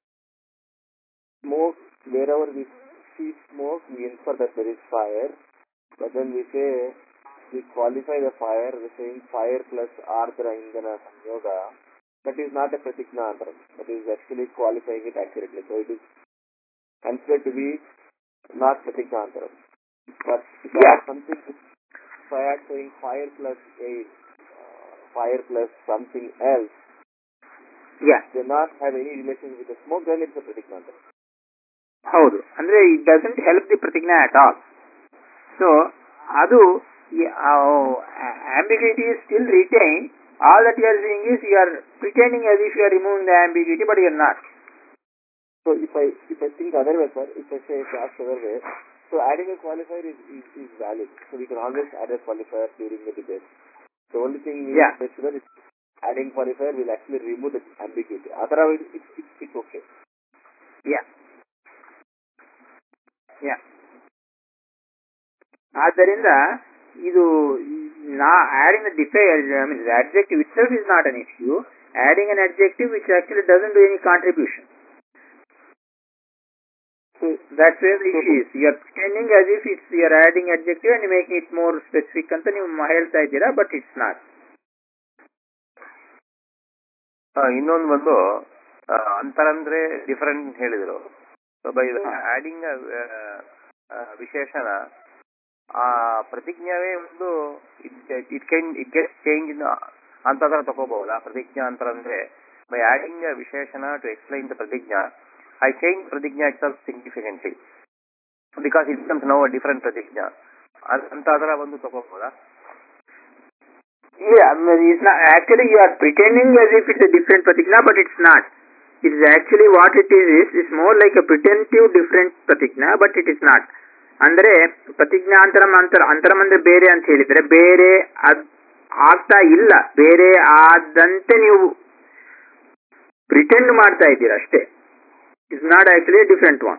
smoke wherever we see smoke we infer that there is fire but then we say we qualify the fire we're saying fire plus ardra indana samyoga that is not a pratigna antaram that is actually qualifying it accurately so it is considered to be not pratigna antaram but if I Yeah. have something if I am saying fire plus a uh, fire plus something else yeah do not have any relation with the smoke, then it's a pratigna antaram. ಹೌದು ಅಂದ್ರೆ ಇಟ್ ಡಸಂಟ್ ಹೆಲ್ಪ್ ದಿ ಪ್ರತಿಜ್ಞಾ ಅಟ್ ಆಲ್ ಸೊ ಅದು ambiguity is still retain all that you are doing is you are pertaining as if you are removing the ambiguity but you are not So if I if I think other way, sir, if I say if I ask other way, so adding a qualifier is, is, is valid. So we can always add a qualifier during the debate. The only thing we Yeah. have to make sure is adding qualifier will actually remove the ambiguity. Otherwise, it's, it's, it's okay. Yeah ಆದ್ದರಿಂದ ಇದು ನಾ adding defy I mean adjective itself is not an issue adding an adjective which actually doesn't do any contribution So, that's where the issue is you are pretending as if it's you are adding adjective and making it more specific ಅಂತ ನೀವು ಮ- ಹೇಳ್ತಾ ಇದ್ದೀರಾ ಬಟ್ ಇಟ್ಸ್ ನಾಟ್ ಇನ್ನೊಂದು ಬಂದು ಆ, ಅಂತರ ಅಂದ್ರೆ ಡಿಫರೆಂಟ್ ಹೇಳಿದ್ರು ಸೊ ಬೈ ಆಡಿಂಗ್ ವಿಶೇಷಣ ಆ ಪ್ರತಿಜ್ಞಾವೇ ಒಂದು it can it get change in ಅಂತ ತಗೋಬಹುದಾ ಪ್ರತಿಜ್ಞಾ ಅಂತರ ಅಂದ್ರೆ ಬೈ ಆಡಿಂಗ್ ವಿಶೇಷಣ ಟು ಎಕ್ಸ್ಪ್ಲೈನ್ ದ ಪ್ರತಿಜ್ಞಾ ಐ ಚೇಂಜ್ ಪ್ರತಿಜ್ಞಾ itself significantly because it comes no different ಪ್ರತಿಜ್ಞಾ ಅದ್- ಅಂತ ಅದರ ಒಂದು ತಗೋಬಹುದಾ Yeah, I mean, it's not, actually you are pretending as if it's a different pratigna, but it's not. It is actually what it is is, it's more like a pretensive different pratigna, but it is not. ಅಂದ್ರೆ ಪ್ರತಿಜ್ಞಾಂತರಂ ಅಂತರ ಅಂತರಂ ಅಂದ್ರೆ ಬೇರೆ ಅಂತ ಹೇಳಿದ್ರೆ ಬೇರೆ ಅದ್ ಆಗ್ತಾ ಇಲ್ಲ ಬೇರೆ ಆದಂತೆ ನೀವು ಪ್ರಿಟೆಂಡ್ ಮಾಡ್ತಾ ಇದ್ದೀರಾ ಅಷ್ಟೇ it's not actually different one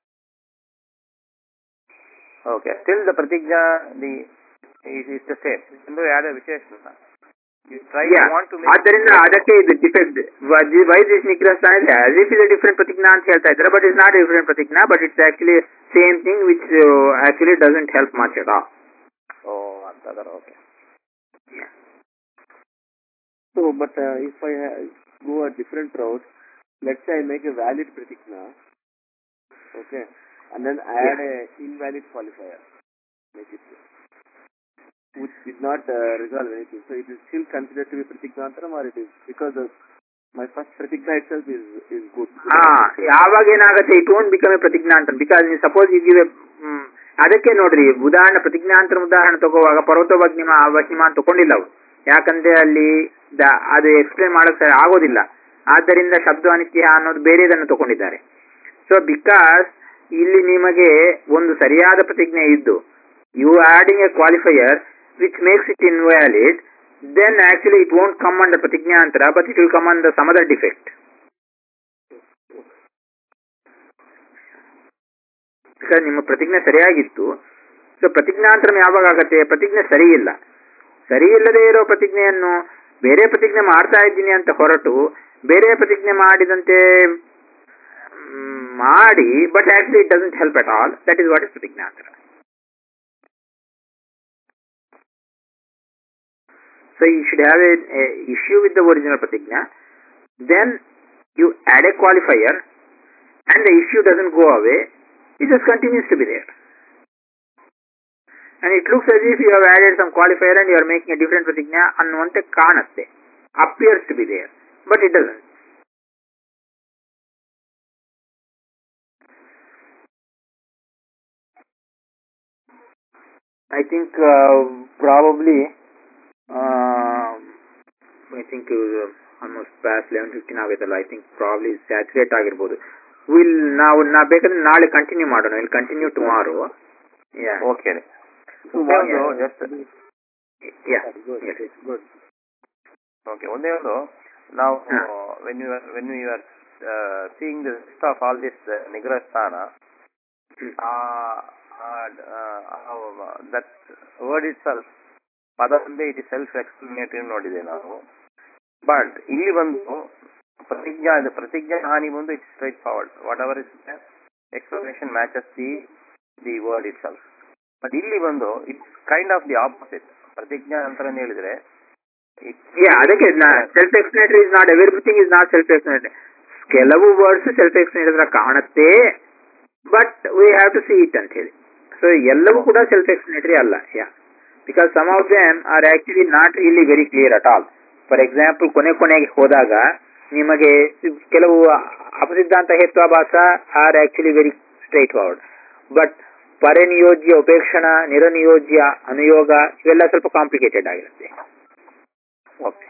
Okay. Still the pratigna, the is, is the same. Even though you add a visheshana. You try Yeah. you want to make ಆದ್ದರಿಂದ ಅದಕ್ಕೆ ಇದು ಡಿಫೆಕ್ಟ್ ವೈ ದಿಸ್ ನಿಗ್ರಹ ಆಸ್ ಇಫ್ ಇಸ್ ಡಿಫರೆಂಟ್ ಪ್ರತಿಜ್ಞಾ ಅಂತ ಹೇಳ್ತಾ ಇದ್ದಾರೆ ಬಟ್ ಇಸ್ ನಾಟ್ ಡಿಫರೆಂಟ್ ಪ್ರತಿಜ್ಞಾ but it's actually same thing which actually doesn't help much at all Oh, ಅಂತದರ okay. so but uh, if I ha- go a different route, let's say I make a valid pratikna, okay, and then add a invalid qualifier, make it which did not uh, resolve anything. So it is still considered to be pratiknantaram or it is because of my first pratikna itself is is good. ಹಾ ಯಾವಾಗ ಏನಾಗುತ್ತೆ ಇಟ್ ಓಂಟ್ ಬಿಕಮ್ ಎ ಪ್ರತಿಜ್ಞಾ ಅಂತ ಬಿಕಾಸ್ ನೀವು ಸಪೋಸ್ ಈಗ ಅದಕ್ಕೆ ನೋಡ್ರಿ ಉದಾಹರಣೆ ಪ್ರತಿಜ್ಞಾಂತರ ಉದಾಹರಣೆ ತಗೋವಾಗ ಪರ್ವತೋಭಗ್ನಿಮ ಅವಹಿಮ ಅಂತ ತಗೊಂಡಿಲ್ಲ ಅವು ಯಾಕಂದ್ರೆ ಅಲ್ಲಿ ದ- ಅದು ಎಕ್ಸ್ಪ್ಲೇನ್ ಮಾಡಕ್ ಸರಿ ಆಗೋದಿಲ್ಲ ಆದ್ದರಿಂದ ಶಬ್ದ ಅನಿತ್ಯ ಅನ್ನೋದು ಬೇರೆದನ್ನು ತಗೊಂಡಿದ್ದಾರೆ ಸೊ ಬಿಕಾಸ್ ಇಲ್ಲಿ ನಿಮಗೆ ಒಂದು ಸರಿಯಾದ ಪ್ರತಿಜ್ಞೆ ಇದ್ದು you adding a qualifier which makes it invalid then actually it won't come under pratignyantara but it will come under some other defect because ನಿಮ್ಮ ಪ್ರತಿಜ್ಞೆ ಸರಿಯಾಗಿತ್ತು ಸೊ ಪ್ರತಿಜ್ಞಾಂತರ ಯಾವಾಗ ಆಗತ್ತೆ ಪ್ರತಿಜ್ಞೆ ಸರಿ ಇಲ್ಲ ಸರಿ ಇಲ್ಲದೆ ಇರೋ ಪ್ರತಿಜ್ಞೆಯನ್ನು ಬೇರೆ ಪ್ರತಿಜ್ಞೆ ಮಾಡ್ತಾ ಇದ್ದೀನಿ ಅಂತ ಹೊರಟು ಬೇರೆ ಪ್ರತಿಜ್ಞೆ ಮಾಡಿದಂತೆ ಮ್, ಮಾಡಿ but actually it doesn't help at all that is what is ಪ್ರತಿಜ್ಞಾಂತರ So you should have a, a issue with the original pratigna. Then you add a qualifier, and the issue doesn't go away. It just continues to be there. And it looks as if you have added some qualifier and you are making a different pratigna ಅನ್ನುವಂತೆ ಕಾಣುತ್ತೆ appears to be there, but it doesn't. I think uh, probably um, I think uh, almost past 11:15 ಆಗೈತಲ್ಲ ಐ ಥಿಂಕ್ ಪ್ರಾಬ್ಲಿ ಸ್ಯಾಚುರೇಟ್ ಆಗಿರ್ಬೋದು ವಿಲ್ ನಾವು ನಾ ಬೇಕಾದ್ರೆ ನಾಳೆ ಕಂಟಿನ್ಯೂ ಮಾಡೋಣ will continue tomorrow yeah Okay. So ಒಂದೇ what- ಒಂದು just yeah good, good. okay. ಒಂದೇ ಒಂದು ನಾವು ಹಾ. when you are when you are uh, seeing the list of all this uh, ನಿಗ್ರಹ ಸ್ಥಾನ uh, uh, that word itself ಪದ ಒಂದೇ ಇಟ್ ಸೆಲ್ಫ್ ಎಕ್ಸ್ಪ್ಲನೇಟರಿ ನೋಡಿದೆ ನಾವು ಬಟ್ ಇಲ್ಲಿ ಬಂದು ಪ್ರತಿಜ್ಞಾ ಇದು ಪ್ರತಿಜ್ಞಾ ಹಾನಿ ಬಂದು it's straightforward whatever is explanation matches the the word itself but ಇಲ್ಲಿ ಬಂದು it's kind of the opposite ಪ್ರತಿಜ್ಞಾ ಅಂತ ಹೇಳಿದ್ರೆ ಯಾ ಅದಕ್ಕೆ self explanatory is not everything is not self explanatory ಕೆಲವು ವರ್ಡ್ಸ್ ಸೆಲ್ಫ್ ಎಕ್ಸ್ಪ್ಲೇಟರಿ ಕಾಣುತ್ತೆ but we have to see it ಅಂತ ಹೇಳಿ ಸೊ ಎಲ್ಲವೂ ಕೂಡ ಸೆಲ್ಫ್ ಎಕ್ಸ್ಪ್ಲೇಟರಿ ಅಲ್ಲ yeah because some of them are actually not really very clear at all for example ಕೊನೆ ಕೊನೆಗೆ ಹೋದಾಗ ನಿಮಗೆ ಕೆಲವು ಅಪಸಿದ್ಧಾಂತ ಹೇತ್ವಾಭಾಸ are actually very straightforward but ಪರನಿಯೋಜ್ಯ ಉಪೇಕ್ಷಣ ನಿರನಿಯೋಜ್ಯ ಅನುಯೋಗ ಇವೆಲ್ಲ ಸ್ವಲ್ಪ ಕಾಂಪ್ಲಿಕೇಟೆಡ್ ಆಗಿರುತ್ತೆ ಓಕೆ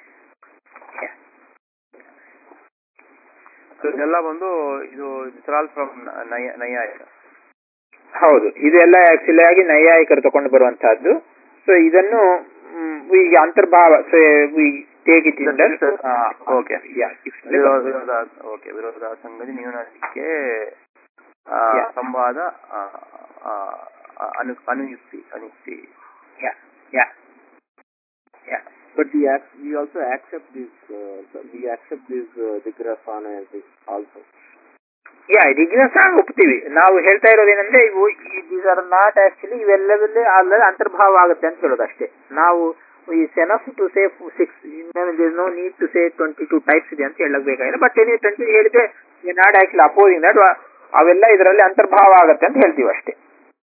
ಇದೆಲ್ಲ ಬಂದು ಇದು ಆಲ್ ಫ್ರಮ್ ನೈಯಾಯಿಕ ಹೌದು ಇದೆಲ್ಲ ಆಕ್ಚುಲಿ ಆಗಿ ನೈಯಾಯಿಕರು ತಗೊಂಡು ಬರುವಂತಹದ್ದು ಸೊ ಇದನ್ನು ಮ್, ಈಗ ಅಂತರ್ಭಾವ so take it under okay ವಿರೋಧ ವಿರೋಧ ಓಕೆ ವಿರೋಧ ಸಂಗತಿ ನ್ಯೂನಕ್ಕೆ ಆ, Yeah. ಸಂವಾದ ಆ, ಆ, ಆ, ಅನು ಅನುಯುಕ್ತಿ ಅನುಯುಕ್ತಿ Yeah. Yeah. Yeah. But we ac- we also accept this. Uh, we accept this uh, digrafana and this also. ಯಾ ಡಿಗ್ರೆಸ್ ಆಗಿ ಒಪ್ತೀವಿ ನಾವು ಹೇಳ್ತಾ ಇರೋದೇನಂದ್ರೆ ಇವು ದೀಸ್ ಆರ್ ನಾಟ್ ಆಕ್ಚುಲಿ ಇವೆಲ್ಲವಲ್ಲೇ ಅಲ್ಲದೆ ಅಂತರ್ಭಾವ ಆಗುತ್ತೆ ಅಂತ ಹೇಳೋದು ಅಷ್ಟೇ ನಾವು ಈ ಸೆನಫ್ to say six no need to say twenty two types ಇದೆ ಅಂತ ಹೇಳಕ್ ಬೇಕಾಗಿಲ್ಲ ಬಟ್ ಏನೇ ಟ್ವೆಂಟಿ ಹೇಳಿದ್ರೆ ನಾಟ್ ಆಕ್ಚುಲಿ ಅಪೋಸಿಂಗ್ ದಟ್ ಅವೆಲ್ಲ ಇದರಲ್ಲಿ ಅಂತರ್ಭಾವ ಆಗುತ್ತೆ ಅಂತ ಹೇಳ್ತೀವಿ ಅಷ್ಟೇ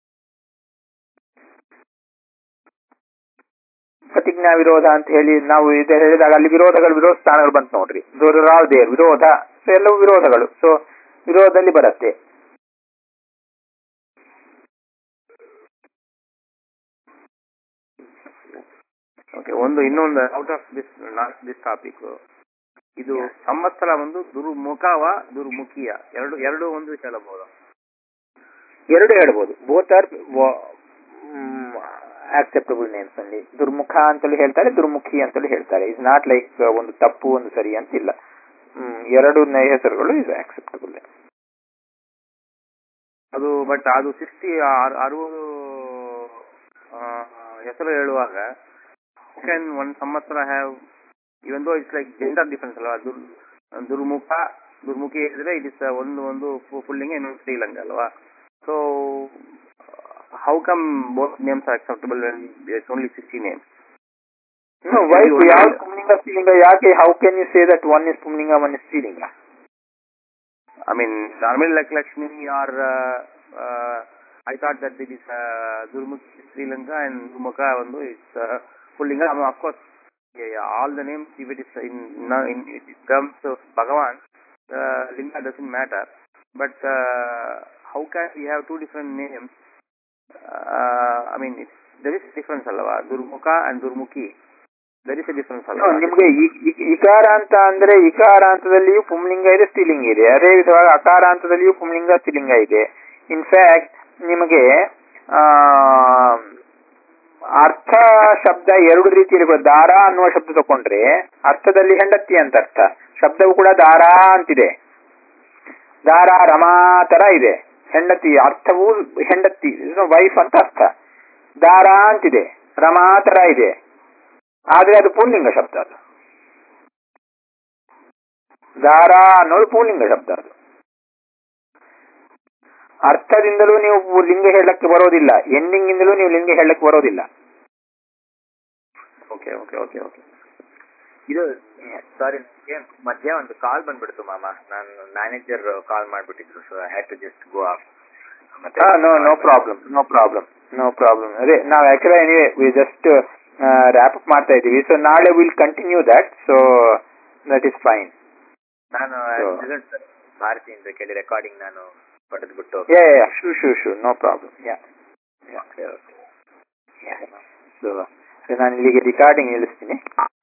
ಪ್ರತಿಜ್ಞಾ ವಿರೋಧ ಅಂತ ಹೇಳಿ ನಾವು ಇದು ಹೇಳಿದಾಗ ಅಲ್ಲಿ ವಿರೋಧಗಳು ವಿರೋಧ ಸ್ಥಾನಗಳು ಬಂತು ನೋಡ್ರಿ ವಿರೋಧ ವಿರೋಧ ಸೊ ಎಲ್ಲವೂ ವಿರೋಧಗಳು ಸೊ ವಿರೋಧದಲ್ಲಿ ಬರುತ್ತೆ ಓಕೆ ಒಂದು ಇನ್ನೊಂದು out of this not this topic ಇದು ಸಂವತ್ಸರ ಒಂದು ದುರ್ಮುಖವ ದುರ್ಮುಖಿಯ ಎರಡು ಎರಡು ಒಂದು ಹೇಳಬಹುದು ಎರಡು ಹೇಳ್ಬೋದು ಬೋತ್ ಆರ್ ಆಕ್ಸೆಪ್ಟಬಲ್ ನೇಮ್ಸ್ ಅಲ್ಲಿ ದುರ್ಮುಖ ಅಂತಲೂ ಹೇಳ್ತಾರೆ ದುರ್ಮುಖಿ ಅಂತಲೂ ಹೇಳ್ತಾರೆ ಇಸ್ ನಾಟ್ ಲೈಕ್ ಒಂದು ತಪ್ಪು ಒಂದು ಸರಿ ಅಂತಿಲ್ಲ ಹ್ಮ್, ಎರಡು ನ- ಹೆಸರುಗಳು ಇಸ್ ಆಕ್ಸೆಪ್ಟಬಲ್ ಅದು ಬಟ್ ಅದು ಸಿಕ್ಸ್ಟಿ ಅರುವುದು ಆ, ಹೆಸರು ಹೇಳುವಾಗ ಕ್ಯಾನ್ ಒನ್ ಸಂವತ್ಸರ have even though it's like gender difference ಅಲ್ವಾ ದುರ್ ದುರ್ಮುಖ ದುರ್ಮುಖಿ ಹೇಳಿದ್ರೆ ಇಟ್ ಇಸ್ ಒಂದು ಒಂದು ಫುಲ್ಲಿಂಗ್ ಇನ್ನೊಂದು ಶ್ರೀಲಂಕ ಅಲ್ವಾ so how come both names are acceptable it's only sixty names why ಯಾವ ಪುಂಲಿಂಗ ಸ್ತ್ರೀಲಿಂಗ ಯಾಕೆ how can you say that one is ಪುಂಲಿಂಗ ಒನ್ ಇಸ್ ಸ್ತ್ರೀಲಿಂಗ I mean, normally like Lakshmi or uh, uh, I thought that it is uh, Durmukhi Sri Lanka and Durmukha Vandu is uh, Pullinga. I mean, of course, yeah, yeah, all the names, if it is in, in, in terms of Bhagavan, uh, Linga doesn't matter. But uh, how can we have two different names? Uh, I mean, it's, there is a difference, alva. Durmukha and Durmukhi. There is a difference, alva. ನಿಮ್ಗೆ ಇ- ಇ- ಇಕಾರ ಅಂತ ಅಂದ್ರೆ ಇಕಾರ ಅಂತದಲ್ಲಿಯೂ ಪುಂಲಿಂಗ ಇದೆ ಸ್ತ್ರೀಲಿಂಗ ಇದೆ ಅದೇ ವಿಧವಾಗಿ ಅಕಾರ ಅಂತದಲ್ಲಿಯೂ ಪುಂಲಿಂಗ ಸ್ತ್ರೀಲಿಂಗ ಇದೆ ಇನ್ಫ್ಯಾಕ್ಟ್ ನಿಮಗೆ ಆ ಅರ್ಥ ಶಬ್ದ ಎರಡು ರೀತಿಯಲ್ಲಿ ಬರುತ್ತೆ. ದಾರ ಅನ್ನುವ ಶಬ್ದ ತಕೊಂಡ್ರೆ ಅರ್ಥದಲ್ಲಿ ಹೆಂಡತಿ ಅಂತ ಅರ್ಥ ಶಬ್ದವು ಕೂಡ ದಾರ ಅಂತಿದೆ ದಾರ ರಮಾ ತರ ಇದೆ ಹೆಂಡತಿ ಅರ್ಥವು ಹೆಂಡತಿ ವೈಫ್ ಅಂತ ಅರ್ಥ ದಾರ ಅಂತಿದೆ ರಮಾ ತರ ಇದೆ ಆದ್ರೆ ಅದು ಪುಲ್ಲಿಂಗ ಶಬ್ದ ಅದು ದಾರ ಅನ್ನೋದು ಪುಲ್ಲಿಂಗ ಶಬ್ದ ಅದು ಅರ್ಥದಿಂದಲೂ ನೀವು ಲಿಂಗ ಹೇಳಕ್ಕೆ ಬರೋದಿಲ್ಲ ಎಂಡಿಂಗ್ ಇಂದಲೂ ನೀವು ಲಿಂಗ ಹೇಳಕ್ಕೆ ಬರೋದಿಲ್ಲ Okay, okay, okay, okay. ಇದು ಸಾರಿ ಮಧ್ಯ ಒಂದು ಕಾಲ್ ಬಂದ್ಬಿಡ್ತು ಮಾಮ ನಾನು ಮ್ಯಾನೇಜರ್ ಕಾಲ್ ಮಾಡ್ಬಿಟ್ಟಿದ್ರು so I had to just go off no no problem no problem no problem ಅದೇ ನಾವು actually anyway we just wrap up ಮಾಡ್ತಾ ಇದ್ದೀವಿ ಸೊ ನಾಳೆ will continue that so that is fine ನಾನು So- ಸರ್ ಭಾರತಿಯಿಂದ ಕೇಳಿ ರೆಕಾರ್ಡಿಂಗ್ ನಾನು ಪಡೆದ್ಬಿಟ್ಟು yeah yeah sure sure sure no problem yeah so ನಾನು ಇಲ್ಲಿಗೆ ರಿಕಾರ್ಡಿಂಗ್ ನಿಲ್ಲಿಸ್ತೀನಿ